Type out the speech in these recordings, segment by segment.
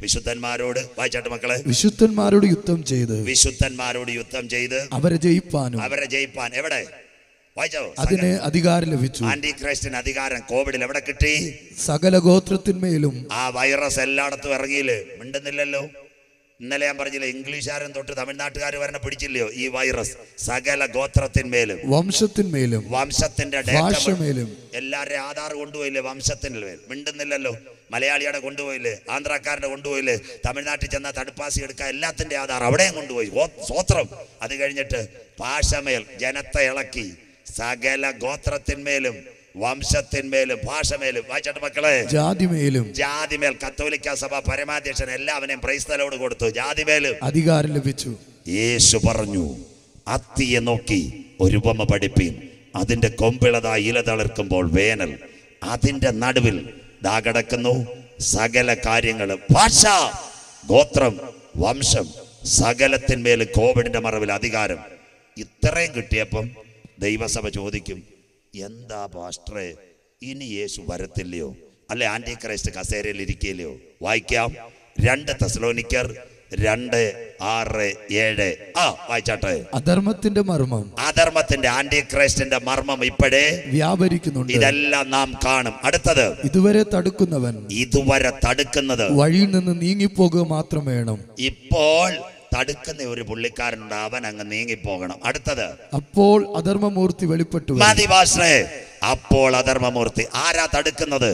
വിശുദ്ധന്മാരോട് വായിച്ചാട്ട് മക്കളെ വിശുദ്ധന്മാരോട് യുദ്ധം ചെയ്ത് വിശുദ്ധന്മാരോട് യുദ്ധം ചെയ്ത് അവരെ ജയിപ്പാനും അവരെ ജയിപ്പാൻ എവിടെ വായിച്ചോ അതിന് അധികാരം ലഭിച്ചു ആന്റി ക്രൈസ്റ്റിന് അധികാരം കോവിഡിൽ എവിടെ കിട്ടി സകല ഗോത്രത്തിന്മേലും ആ വൈറസ് എല്ലായിടത്തും ഇറങ്ങിയില്ലേ മിണ്ടുന്നില്ലല്ലോ ഇന്നലെ ഞാൻ പറഞ്ഞില്ലേ ഇംഗ്ലീഷുകാരൻ തൊട്ട് തമിഴ്നാട്ടുകാർ വരണ പിടിച്ചില്ലയോ ഈ വൈറസ് സകല ഗോത്രത്തിന്മേലും വംശത്തിന്മേലും വംശത്തിന്റെ ഡേറ്റ ഭാഷമേലും എല്ലാവരുടെയും ആധാർ കൊണ്ടുപോയില്ലേ വംശത്തിന്റെ മേൽ മിണ്ടുന്നില്ലല്ലോ മലയാളിയുടെ കൊണ്ടുപോയില്ലേ ആന്ധ്രാക്കാരുടെ കൊണ്ടുപോയില്ലേ തമിഴ്നാട്ടിൽ ചെന്ന തടുപ്പാസി എടുക്കാൻ എല്ലാത്തിന്റെ ആധാർ അവിടെയും കൊണ്ടുപോയി ഗോ- സ്വോത്രം അത് കഴിഞ്ഞിട്ട് ഭാഷമേൽ ജനത്തെ ഇളക്കി സകല ഗോത്രത്തിന്മേലും വംശത്തിന്മേലും ഭാഷമേലും വായിച്ചോട്ടെ മക്കളെ ജാതിമേലും ജാതിമേൽ കത്തോലിക്ക സഭ പരമാധ്യക്ഷൻ എല്ലാവനെയും പ്രൈസ്തലോട് കൊടുത്തു ജാതിമേലും അധികാരം ലഭിച്ചു യേശു പറഞ്ഞു അത്തിയെ നോക്കി ഒരു ഉപമ പഠിപ്പീൻ അതിന്റെ കൊമ്പിളതാ ഇല തളിർക്കുമ്പോൾ വേനൽ അതിന്റെ നടുവിൽ ദാ കിടക്കുന്നു സകല കാര്യങ്ങളും ഭാഷ ഗോത്രം വംശം സകലത്തിന്മേൽ കോവിഡിന്റെ മറവിൽ അധികാരം ഇത്രയും കിട്ടിയപ്പം ദൈവസഭ ചോദിക്കും എന്താ പാസ്റ്ററെ ഇനി യേശു വരത്തില്ലയോ അല്ലെ ആന്റി ക്രൈസ്റ്റ് കസേരയിൽ ഇരിക്കില്ലയോ വായിക്കാം രണ്ട് തെസലോനിക്കർ രണ്ട് ആറ് ഏഴ് ആ വായിച്ചാട്ടെ അധർമ്മത്തിന്റെ മർമ്മം അധർമ്മത്തിന്റെ ആന്റി ക്രൈസ്റ്റിന്റെ മർമ്മം ഇപ്പോഴേ വ്യാപരിക്കുന്നുണ്ട് ഇതെല്ലാം നാം കാണും അടുത്തത് ഇതുവരെ തടുക്കുന്നവൻ ഇതുവരെ തടുക്കുന്നത് വഴിയിൽ നിന്ന് നീങ്ങിപ്പോകുക മാത്രം വേണം ഇപ്പോൾ തടുക്കുന്ന ഒരു പുള്ളിക്കാരനുണ്ട് അവൻ അങ്ങ് നീങ്ങിപ്പോകണം അടുത്തത് അപ്പോൾ അധർമ്മമൂർത്തി വെളിപ്പെട്ടു വരും. മതി ഭാഷേ അപ്പോൾ അധർമ്മമൂർത്തി ആരാ തടുക്കുന്നത്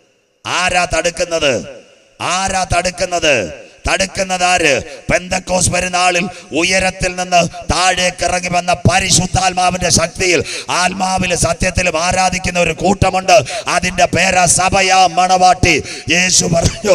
ആരാ തടുക്കുന്നത് ആരാ തടുക്കുന്നത് തടുക്കുന്നത് ആര് പെന്തക്കോസ് പെരുന്നാളിൽ ഉയരത്തിൽ നിന്ന് താഴേക്ക് ഇറങ്ങി വന്ന പരിശുദ്ധാത്മാവിന്റെ ശക്തിയിൽ ആത്മാവിൽ സത്യത്തിലും ആരാധിക്കുന്ന ഒരു കൂട്ടമുണ്ട് അതിന്റെ പേരാ സഭയാ മണവാട്ടി യേശു പറഞ്ഞു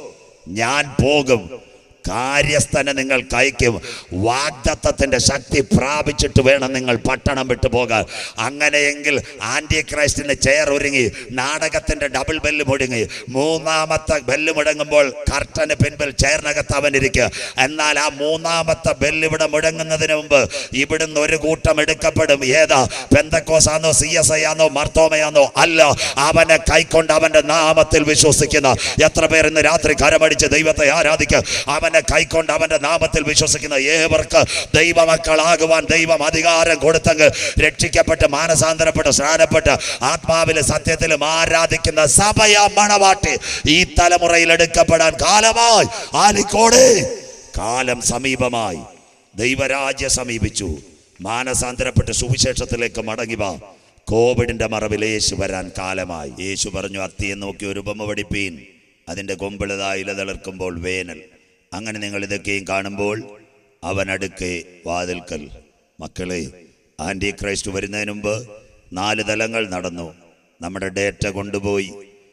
ഞാൻ പോകും കാര്യസ്ഥനെ നിങ്ങൾ കയക്കും വാഗ്ദത്തത്തിന്റെ ശക്തി പ്രാപിച്ചിട്ട് വേണം നിങ്ങൾ പട്ടണം വിട്ടു പോകാൻ അങ്ങനെയെങ്കിൽ ആന്റി ക്രൈസ്റ്റിന്റെ ചെയർ ഒരുങ്ങി നാടകത്തിന്റെ ഡബിൾ ബെല്ല് മുടങ്ങി മൂന്നാമത്തെ ബെല്ല് മുടങ്ങുമ്പോൾ കർട്ടന് പിൻപിൽ ചെയറിനകത്ത് അവൻ ഇരിക്കുക എന്നാൽ ആ മൂന്നാമത്തെ ബെല്ല് ഇവിടെ മുടങ്ങുന്നതിന് മുമ്പ് ഇവിടുന്ന് ഒരു കൂട്ടം എടുക്കപ്പെടും ഏതാ പെന്തക്കോസാന്നോ സി എസ് ഐ ആണോ മർത്തോമയാന്നോ അല്ല അവനെ കൈക്കൊണ്ട് അവന്റെ നാമത്തിൽ വിശ്വസിക്കുന്ന എത്ര പേർ ഇന്ന് രാത്രി കരമടിച്ച് ദൈവത്തെ ആരാധിക്കുക അവനെ കൈക്കൊണ്ട് അവന്റെ നാമത്തിൽ വിശ്വസിക്കുന്ന ഏവർക്ക് ദൈവമക്കളാകുവാൻ ദൈവം അധികാരം കൊടുത്തെങ്കിൽ രക്ഷിക്കപ്പെട്ട് മാനസാന്തരപ്പെട്ട് സ്നാനപ്പെട്ട് ആത്മാവിലെ സത്യത്തിലും ആരാധിക്കുന്ന സഭയ മണവാട്ടി ഈ തലമുറയിൽ എടുക്കപ്പെടാൻ കാലമായി ആലിക്കോട് കാലം സമീപമായി ദൈവരാജ്യ സമീപിച്ചു മാനസാന്തരപ്പെട്ട് സുവിശേഷത്തിലേക്ക് മടങ്ങി വാ കോവിഡിന്റെ മറവിൽ യേശു വരാൻ കാലമായി യേശു പറഞ്ഞു അത്തിയെ നോക്കി ഒരു ഉപമ പഠിപ്പീൻ അതിന്റെ കൊമ്പിളതാ ഇല തളിർക്കുമ്പോൾ വേനൽ അങ്ങനെ നിങ്ങൾ ഇതൊക്കെയും കാണുമ്പോൾ അവൻ അടുക്കെ വാതിൽക്കൽ മക്കളെ ആന്റി ക്രൈസ്റ്റ് വരുന്നതിന് മുമ്പ് നാല് തലങ്ങൾ നടന്നു നമ്മുടെ ഡേറ്റ കൊണ്ടുപോയി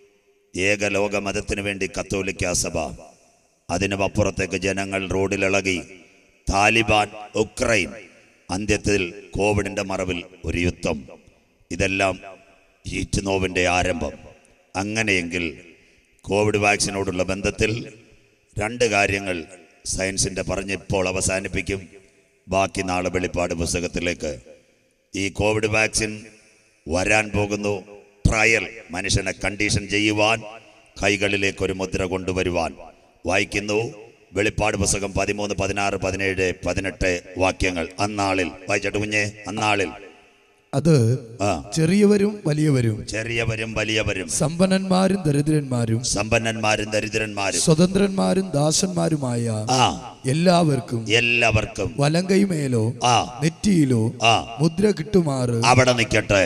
ഏകലോക മതത്തിന് വേണ്ടി കത്തോലിക്ക സഭ അതിനും അപ്പുറത്തേക്ക് ജനങ്ങൾ റോഡിലിളകി താലിബാൻ ഉക്രൈൻ അന്ത്യത്തിൽ കോവിഡിന്റെ മറവിൽ ഒരു യുദ്ധം ഇതെല്ലാം ഹീറ്റ് നോവിന്റെ ആരംഭം അങ്ങനെയെങ്കിൽ കോവിഡ് വാക്സിനോടുള്ള ബന്ധത്തിൽ രണ്ട് കാര്യങ്ങൾ സയൻസിന്റെ പറഞ്ഞ് ഇപ്പോൾ അവസാനിപ്പിക്കും ബാക്കി നാളെ വെളിപ്പാട് പുസ്തകത്തിലേക്ക് ഈ കോവിഡ് വാക്സിൻ വരാൻ പോകുന്നു ട്രയൽ മനുഷ്യനെ കണ്ടീഷൻ ചെയ്യുവാൻ കൈകളിലേക്ക് ഒരു മുദ്ര കൊണ്ടുവരുവാൻ വായിക്കുന്നു വെളിപ്പാട് പുസ്തകം പതിമൂന്ന് പതിനാറ് പതിനേഴ് പതിനെട്ട് വാക്യങ്ങൾ അന്നാളിൽ വായിച്ചിട്ട് കുഞ്ഞെ അന്നാളിൽ അത് ആ ചെറിയവരും വലിയവരും ചെറിയവരും വലിയവരും സമ്പന്നന്മാരും ദരിദ്രന്മാരും സമ്പന്നന്മാരും ദരിദ്രന്മാരും സ്വതന്ത്രന്മാരും ദാസന്മാരുമായ ആ എല്ലാവർക്കും എല്ലാവർക്കും വലങ്കൈമേലോ ആ നെറ്റിയിലോ ആ മുദ്ര കിട്ടുമാറ് അവിടെ നിൽക്കട്ടെ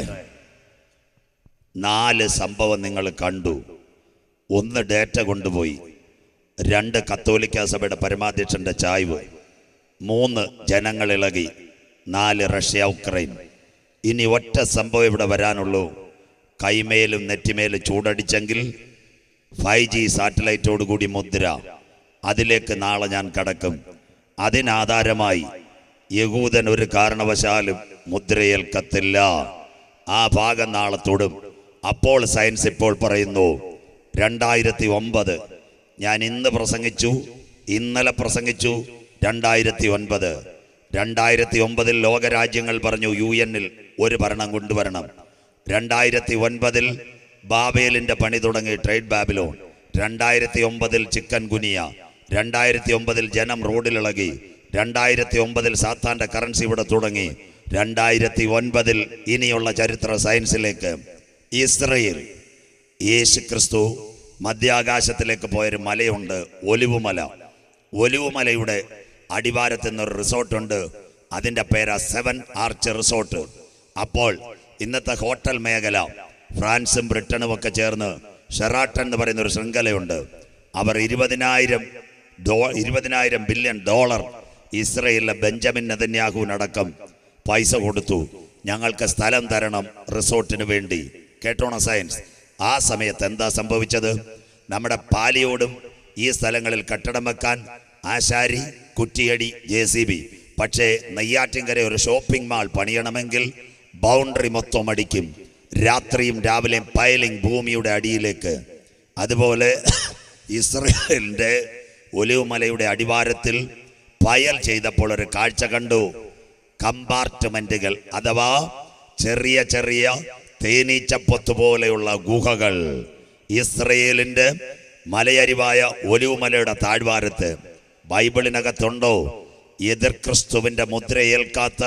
നാല് സംഭവം നിങ്ങൾ കണ്ടു ഒന്ന് ഡേറ്റ കൊണ്ടുപോയി രണ്ട് കത്തോലിക്ക സഭയുടെ പരമാധ്യക്ഷന്റെ ചായ്വ് മൂന്ന് ജനങ്ങൾ ഇളകി നാല് റഷ്യ ഉക്രൈൻ ഇനി ഒറ്റ സംഭവം ഇവിടെ വരാനുള്ളൂ കൈമേലും നെറ്റിമേലും ചൂടടിച്ചെങ്കിൽ ഫൈവ് ജി സാറ്റലൈറ്റോട് കൂടി മുദ്ര അതിലേക്ക് നാളെ ഞാൻ കടക്കും അതിനാധാരമായി യഹൂദൻ ഒരു കാരണവശാലും മുദ്രയേൽക്കത്തില്ല ആ ഭാഗം നാളെ തൊടും അപ്പോൾ സയൻസ് ഇപ്പോൾ പറയുന്നു രണ്ടായിരത്തി ഒമ്പത് ഞാൻ ഇന്ന് പ്രസംഗിച്ചു ഇന്നലെ പ്രസംഗിച്ചു രണ്ടായിരത്തി ഒൻപത് രണ്ടായിരത്തി ഒമ്പതിൽ ലോകരാജ്യങ്ങൾ പറഞ്ഞു യു എന്നിൽ ഒരു ഭരണം കൊണ്ടുവരണം രണ്ടായിരത്തി ഒൻപതിൽ ബാബേലിന്റെ പണി തുടങ്ങി ട്രേഡ് ബാബിലോൺ രണ്ടായിരത്തി ഒമ്പതിൽ ചിക്കൻ ഗുനിയ രണ്ടായിരത്തി ഒമ്പതിൽ ജനം റോഡിലിളകി രണ്ടായിരത്തി ഒമ്പതിൽ സാത്താന്റെ കറൻസി ഇവിടെ തുടങ്ങി രണ്ടായിരത്തി ഒൻപതിൽ ഇനിയുള്ള ചരിത്ര സയൻസിലേക്ക് ഇസ്രയേൽ യേശു ക്രിസ്തു മധ്യാകാശത്തിലേക്ക് പോയൊരു മലയുണ്ട് ഒലിവുമല ഒലിവുമലയുടെ അടിവാരത്ത് നിന്നൊരു റിസോർട്ടുണ്ട് അതിൻ്റെ പേരാ സെവൻ ആർച്ച് റിസോർട്ട് അപ്പോൾ ഇന്നത്തെ ഹോട്ടൽ മേഖല ഫ്രാൻസും ബ്രിട്ടനും ഒക്കെ ചേർന്ന് ഷെറാട്ടൺ എന്ന് പറയുന്ന ഒരു ശൃംഖലയുണ്ട് അവർ ഇരുപതിനായിരം ഡോ ഇരുപതിനായിരം ബില്യൺ ഡോളർ ഇസ്രയേലിലെ ബെഞ്ചമിൻ നെതന്യാഹുവിനടക്കം പൈസ കൊടുത്തു ഞങ്ങൾക്ക് സ്ഥലം തരണം റിസോർട്ടിന് വേണ്ടി കേട്ടോണ സയൻസ് ആ സമയത്ത് എന്താ സംഭവിച്ചത് നമ്മുടെ പാലിയോടും ഈ സ്ഥലങ്ങളിൽ കെട്ടിടം വെക്കാൻ ആശാരി കുറ്റിയടി ജെ സി ബി പക്ഷേ നെയ്യാറ്റിൻകര ഒരു ഷോപ്പിംഗ് മാൾ പണിയണമെങ്കിൽ ബൗണ്ടറി മൊത്തം അടിക്കും രാത്രിയും രാവിലെയും പയലിംഗ് ഭൂമിയുടെ അടിയിലേക്ക് അതുപോലെ ഇസ്രയേലിന്റെ ഒലിവുമലയുടെ അടിവാരത്തിൽ പയൽ ചെയ്തപ്പോൾ ഒരു കാഴ്ച കണ്ടു കമ്പാർട്ട്മെന്റുകൾ അഥവാ ചെറിയ ചെറിയ തേനീച്ചപ്പൊത്ത് പോലെയുള്ള ഗുഹകൾ ഇസ്രയേലിന്റെ മലയരിവായ ഒലിവുമലയുടെ താഴ്വാരത്ത് ബൈബിളിനകത്തുണ്ടോ എതിർ ക്രിസ്തുവിന്റെ മുദ്രയേൽക്കാത്ത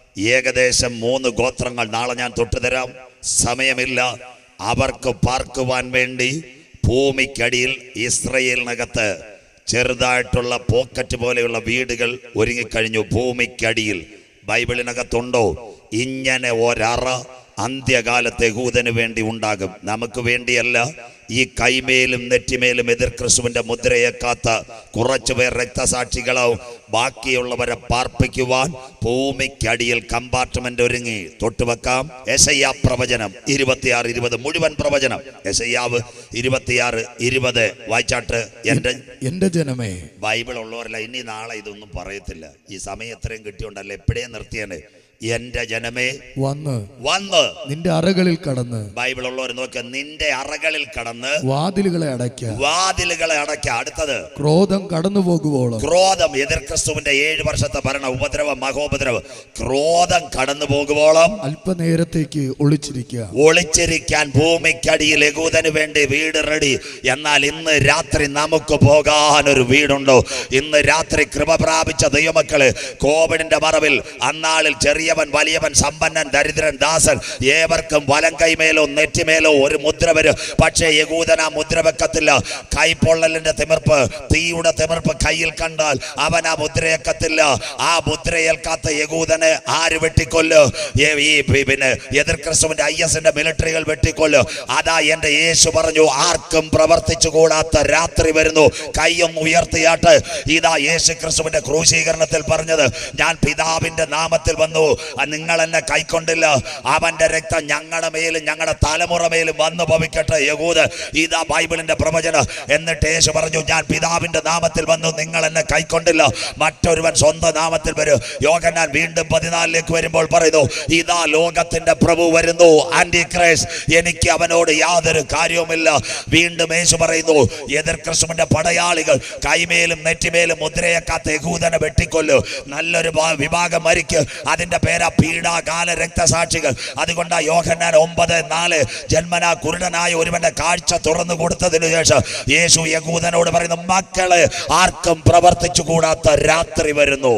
ഏകദേശം മൂന്ന് ഗോത്രങ്ങൾ നാളെ ഞാൻ തൊട്ടുതരാം സമയമില്ല അവർക്ക് പാർക്കുവാൻ വേണ്ടി ഭൂമിക്കടിയിൽ ഇസ്രയേലിനകത്ത് ചെറുതായിട്ടുള്ള പോക്കറ്റ് പോലെയുള്ള വീടുകൾ ഒരുങ്ങിക്കഴിഞ്ഞു ഭൂമിക്കടിയിൽ ബൈബിളിനകത്തുണ്ടോ ഇങ്ങനെ ഒരറ അന്ത്യകാലത്തെ യഹൂദന് വേണ്ടി ഉണ്ടാകും നമുക്ക് വേണ്ടിയല്ല ഈ കൈമേലും നെറ്റിമേലും എതിർ ക്രിസ്തുവിന്റെ മുദ്രയേക്കാത്ത കുറച്ചുപേർ രക്തസാക്ഷികളാവും ബാക്കിയുള്ളവരെ പാർപ്പിക്കുവാൻ ഭൂമിക്കടിയിൽ കമ്പാർട്ട്മെന്റ് ഒരുങ്ങി തൊട്ടുവെക്കാം യശയ്യ പ്രവചനം ഇരുപത്തിയാറ് ഇരുപത് മുഴുവൻ പ്രവചനം യശയ്യാവ് ഇരുപത്തിയാറ് ഇരുപത് വായിച്ചാട്ട് എന്റെ എന്റെ ജനമേ ബൈബിൾ ഉള്ളവരല്ല ഇനി നാളെ ഇതൊന്നും പറയത്തില്ല ഈ സമയം എത്രയും കിട്ടിയോണ്ടല്ല എപ്പോഴേ നിർത്തിയാണ് എന്റെ ജനമേ വന്ന് വന്ന് നിന്റെ അറകളിൽ കടന്ന് ബൈബിൾ ഉള്ളവർ നോക്കുക നിന്റെ അറകളിൽ കടന്ന് വാതിലുകളെ അടയ്ക്ക വാതിലുകളെ അടയ്ക്ക അടുത്തത് ക്രോധം കടന്നു പോകുവോളം ക്രോധം എതിർ ക്രിസ്തുവിന്റെ ഏഴ് വർഷത്തെ ഭരണ ഉപദ്രവം മഹോപദ്രവം ക്രോധം കടന്നു പോകുവോളം അല്പനേരത്തേക്ക് ഒളിച്ചിരിക്കുക ഒളിച്ചിരിക്കാൻ ഭൂമിക്കടിയിൽ യകൂദന് വേണ്ടി വീട് റെഡി എന്നാൽ ഇന്ന് രാത്രി നമുക്ക് പോകാൻ ഒരു വീടുണ്ടോ ഇന്ന് രാത്രി കൃപ പ്രാപിച്ച ദൈവമക്കള് കോവിഡിന്റെ മറവിൽ അന്നാളിൽ ചെറിയവൻ വലിയവൻ സമ്പന്നൻ ദരിദ്രൻ ദാസൻ ഏവർക്കും വലം കൈമേലോ നെറ്റിമേലോ ഒരു മുദ്ര വരും പക്ഷേ യകൂദൻ ആ മുദ്ര വെക്കത്തില്ല കൈപ്പൊള്ളലിന്റെ തിമിർപ്പ് തീയുടെ തിമിർപ്പ് കയ്യിൽ കണ്ടാൽ അവൻ ആ മുദ്രയേക്കത്തില്ല ആ മുദ്രയേൽക്കാത്ത യകൂദനെ ആര് വെട്ടിക്കൊല്ലു ഏ- ഈ പി- പിന്നെ എതിർ ക്രിസ്തുവിന്റെ ഐ എസിന്റെ മിലിറ്ററികൾ വെട്ടിക്കൊല്ലു അതാ എന്റെ യേശു പറഞ്ഞു ആർക്കും പ്രവർത്തിച്ചു കൂടാത്ത രാത്രി വരുന്നു കൈയൊന്ന് ഉയർത്തിയാട്ട് ഇതാ യേശു ക്രിസ്തുവിന്റെ ക്രൂശീകരണത്തിൽ പറഞ്ഞത് ഞാൻ പിതാവിന്റെ നാമത്തിൽ വന്നു ആ നിങ്ങൾ എന്നെ കൈക്കൊണ്ടില്ല അവന്റെ രക്തം ഞങ്ങളുടെ മേലും ഞങ്ങളുടെ തലമുറ മേലും വന്നു ഭവിക്കട്ടെ യഹൂദ് ഇതാ ബൈബിളിന്റെ പ്രവചനം എന്നിട്ട് യേശു പറഞ്ഞു ഞാൻ പിതാവിന്റെ നാമത്തിൽ വന്നു നിങ്ങൾ എന്നെ കൈക്കൊണ്ടില്ല മറ്റൊരുവൻ സ്വന്തം നാമത്തിൽ വരും യോഗനാൻ വീണ്ടും പതിനാലിലേക്ക് വരുമ്പോൾ പറയുന്നു ഇതാ ലോകത്തിന്റെ പ്രഭു വരുന്നു ആന്റി ക്രൈസ് എനിക്ക് അവനോട് യാതൊരു കാര്യവുമില്ല വീണ്ടും യേശു പറയുന്നു എതിർ ക്രിസ്തുവിന്റെ പടയാളികൾ കൈമേലും നെറ്റിമേലും മുദ്രയേക്കാത്ത യഹൂദനെ വെട്ടിക്കൊല്ലു നല്ലൊരു ഭാ- വിഭാഗം മരിക്ക് അതിന്റെ പേരാ പീഡാകാല രക്തസാക്ഷികൾ അതുകൊണ്ട് യോഹന്നാൻ ഒമ്പത് നാല് ജന്മനാ കുരുടനായ ഒരുവന്റെ കാഴ്ച തുറന്നു കൊടുത്തതിനു ശേഷം യേശു യഹൂദനോട് പറയുന്നു മക്കളെ ആർക്കും പ്രവർത്തിച്ചു കൂടാത്ത രാത്രി വരുന്നു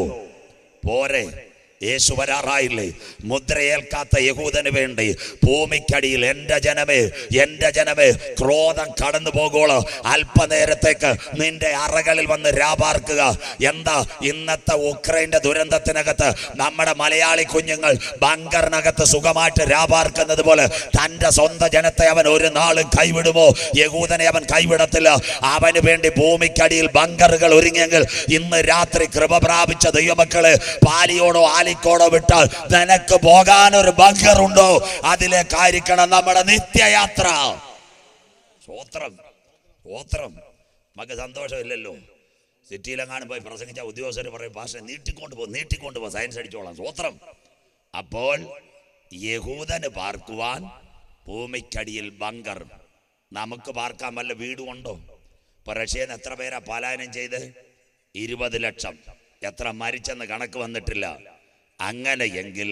പോരെ യേശു വരാറായില്ലേ മുദ്രയേൽക്കാത്ത യഹൂദന് വേണ്ടി ഭൂമിക്കടിയിൽ എൻ്റെ ജനമേ എൻ്റെ ജനമേ ക്രോധം കടന്നു പോകോളോ അല്പനേരത്തേക്ക് നിന്റെ അറകളിൽ വന്ന് രാപാർക്കുക എന്താ ഇന്നത്തെ ഉക്രൈന്റെ ദുരന്തത്തിനകത്ത് നമ്മുടെ മലയാളി കുഞ്ഞുങ്ങൾ ബങ്കറിനകത്ത് സുഖമായിട്ട് രാപാർക്കുന്നത് പോലെ തൻ്റെ സ്വന്തം ജനത്തെ അവൻ ഒരു നാളും കൈവിടുമോ യഹൂദനെ അവൻ കൈവിടത്തില്ല അവന് വേണ്ടി ഭൂമിക്കടിയിൽ ബങ്കറുകൾ ഒരുങ്ങിയെങ്കിൽ ഇന്ന് രാത്രി കൃപ പ്രാപിച്ച ദൈവമക്കള് പാലിയോടോ ആലിക്കോടോ വിട്ടാൽ നിനക്ക് പോകാൻ ഒരു ബങ്കർ ഉണ്ടോ അതിലേക്കായിരിക്കണം നമ്മുടെ നിത്യയാത്ര സ്വോത്രം സ്വോത്രം നമുക്ക് സന്തോഷമില്ലല്ലോ സിറ്റിയിലെങ്ങാനും പോയി പ്രസംഗിച്ച ഉദ്യോഗസ്ഥർ പറയും ഭാഷ നീട്ടിക്കൊണ്ട് പോകും നീട്ടിക്കൊണ്ട് പോകും സയൻസ് അടിച്ചോളാം സ്വോത്രം അപ്പോൾ യഹൂദന് പാർക്കുവാൻ ഭൂമിക്കടിയിൽ ബങ്കർ നമുക്ക് പാർക്കാൻ വല്ല വീടും ഉണ്ടോ ഇപ്പൊ റഷ്യയിൽ നിന്ന് എത്ര പേരാ പലായനം ചെയ്ത് ഇരുപത് ലക്ഷം എത്ര മരിച്ചെന്ന് കണക്ക് വന്നിട്ടില്ല അങ്ങനെയെങ്കിൽ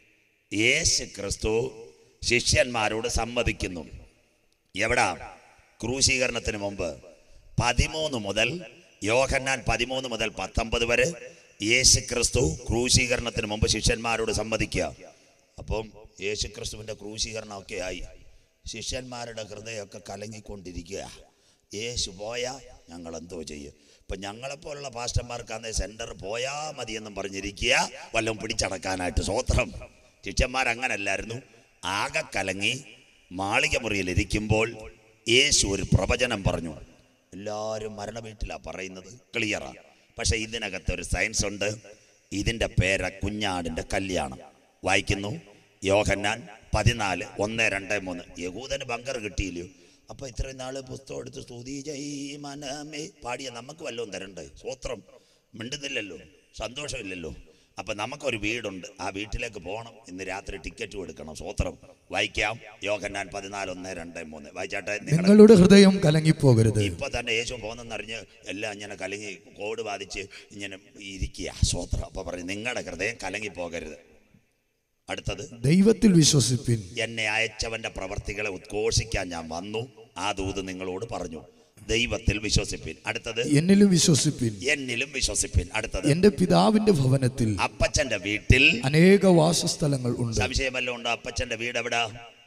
യേശു ക്രിസ്തു ശിഷ്യന്മാരോട് സമ്മതിക്കുന്നു എവിടാ ക്രൂശീകരണത്തിന് മുമ്പ് പതിമൂന്ന് മുതൽ യോഹന്നാൻ പതിമൂന്ന് മുതൽ പത്തൊമ്പത് വരെ യേശു ക്രിസ്തു ക്രൂശീകരണത്തിന് മുമ്പ് ശിഷ്യന്മാരോട് സംവദിക്കുക അപ്പം യേശു ക്രിസ്തുവിൻ്റെ ക്രൂശീകരണമൊക്കെ ആയി ശിഷ്യന്മാരുടെ ഹൃദയമൊക്കെ കലങ്ങിക്കൊണ്ടിരിക്കുക യേശു പോയാ ഞങ്ങൾ എന്തോ ചെയ്യും ഇപ്പം ഞങ്ങളെപ്പോലുള്ള പാസ്റ്റർമാർക്കാന്ന് സെൻറ്റർ പോയാ മതിയെന്നും പറഞ്ഞിരിക്കുക വല്ലതും പിടിച്ചടക്കാനായിട്ട് സ്വോത്രം ശിഷ്യന്മാരങ്ങനല്ലായിരുന്നു ആകെ കലങ്ങി മാളിക മുറിയിലിരിക്കുമ്പോൾ യേശു ഒരു പ്രവചനം പറഞ്ഞു എല്ലാവരും മരണ വീട്ടിലാണ് പറയുന്നത് ക്ലിയറാ പക്ഷെ ഇതിനകത്ത് ഒരു സയൻസ് ഉണ്ട് ഇതിൻ്റെ പേര കുഞ്ഞാടിൻ്റെ കല്യാണം വായിക്കുന്നു യോഹന്നാൻ പതിനാല് ഒന്ന് രണ്ട് മൂന്ന് യഹൂദന് ബങ്കർ കിട്ടിയില്ലയോ അപ്പൊ ഇത്രയും നാള് പുസ്തകം എടുത്ത് സ്തുതി ജയ് മനമേ പാടിയ നമുക്ക് വല്ലതും തരണ്ടേ സ്വത്രം മിണ്ടുന്നില്ലല്ലോ സന്തോഷമില്ലല്ലോ അപ്പൊ നമുക്കൊരു വീടുണ്ട് ആ വീട്ടിലേക്ക് പോകണം ഇന്ന് രാത്രി ടിക്കറ്റ് എടുക്കണം സ്വത്രം വായിക്കാം യോഹന്നാൻ പതിനാല് ഒന്ന് രണ്ട് മൂന്ന് വായിച്ചാട്ടെ നിങ്ങളുടെ നിങ്ങളുടെ ഹൃദയം കലങ്ങിപ്പോകരുത് ഇപ്പൊ തന്നെ യേശു പോകുന്നെന്നറിഞ്ഞ് എല്ലാം ഇങ്ങനെ കലങ്ങി കോവിഡ് ബാധിച്ച് ഇങ്ങനെ ഇരിക്കുക സ്വത്രം അപ്പൊ പറയും നിങ്ങളുടെ ഹൃദയം കലങ്ങി പോകരുത് അടുത്തത് ദൈവത്തിൽ വിശ്വസിപ്പിൻ എന്നെ അയച്ചവന്റെ പ്രവർത്തികളെ ഉദ്ഘോഷിക്കാൻ ഞാൻ വന്നു ആ ദൂത് നിങ്ങളോട് പറഞ്ഞു ദൈവത്തിൽ വിശ്വസിപ്പിൻ അടുത്തത് എന്നിലും വിശ്വസിപ്പിൻ എന്നിലും വിശ്വസിപ്പിൻ അടുത്തത് എന്റെ പിതാവിന്റെ ഭവനത്തിൽ അപ്പച്ചന്റെ വീട്ടിൽ അനേക വാസസ്ഥലങ്ങൾ ഉണ്ട് സംശയമല്ലോ ഉണ്ട് അപ്പച്ചന്റെ വീട് എവിടാ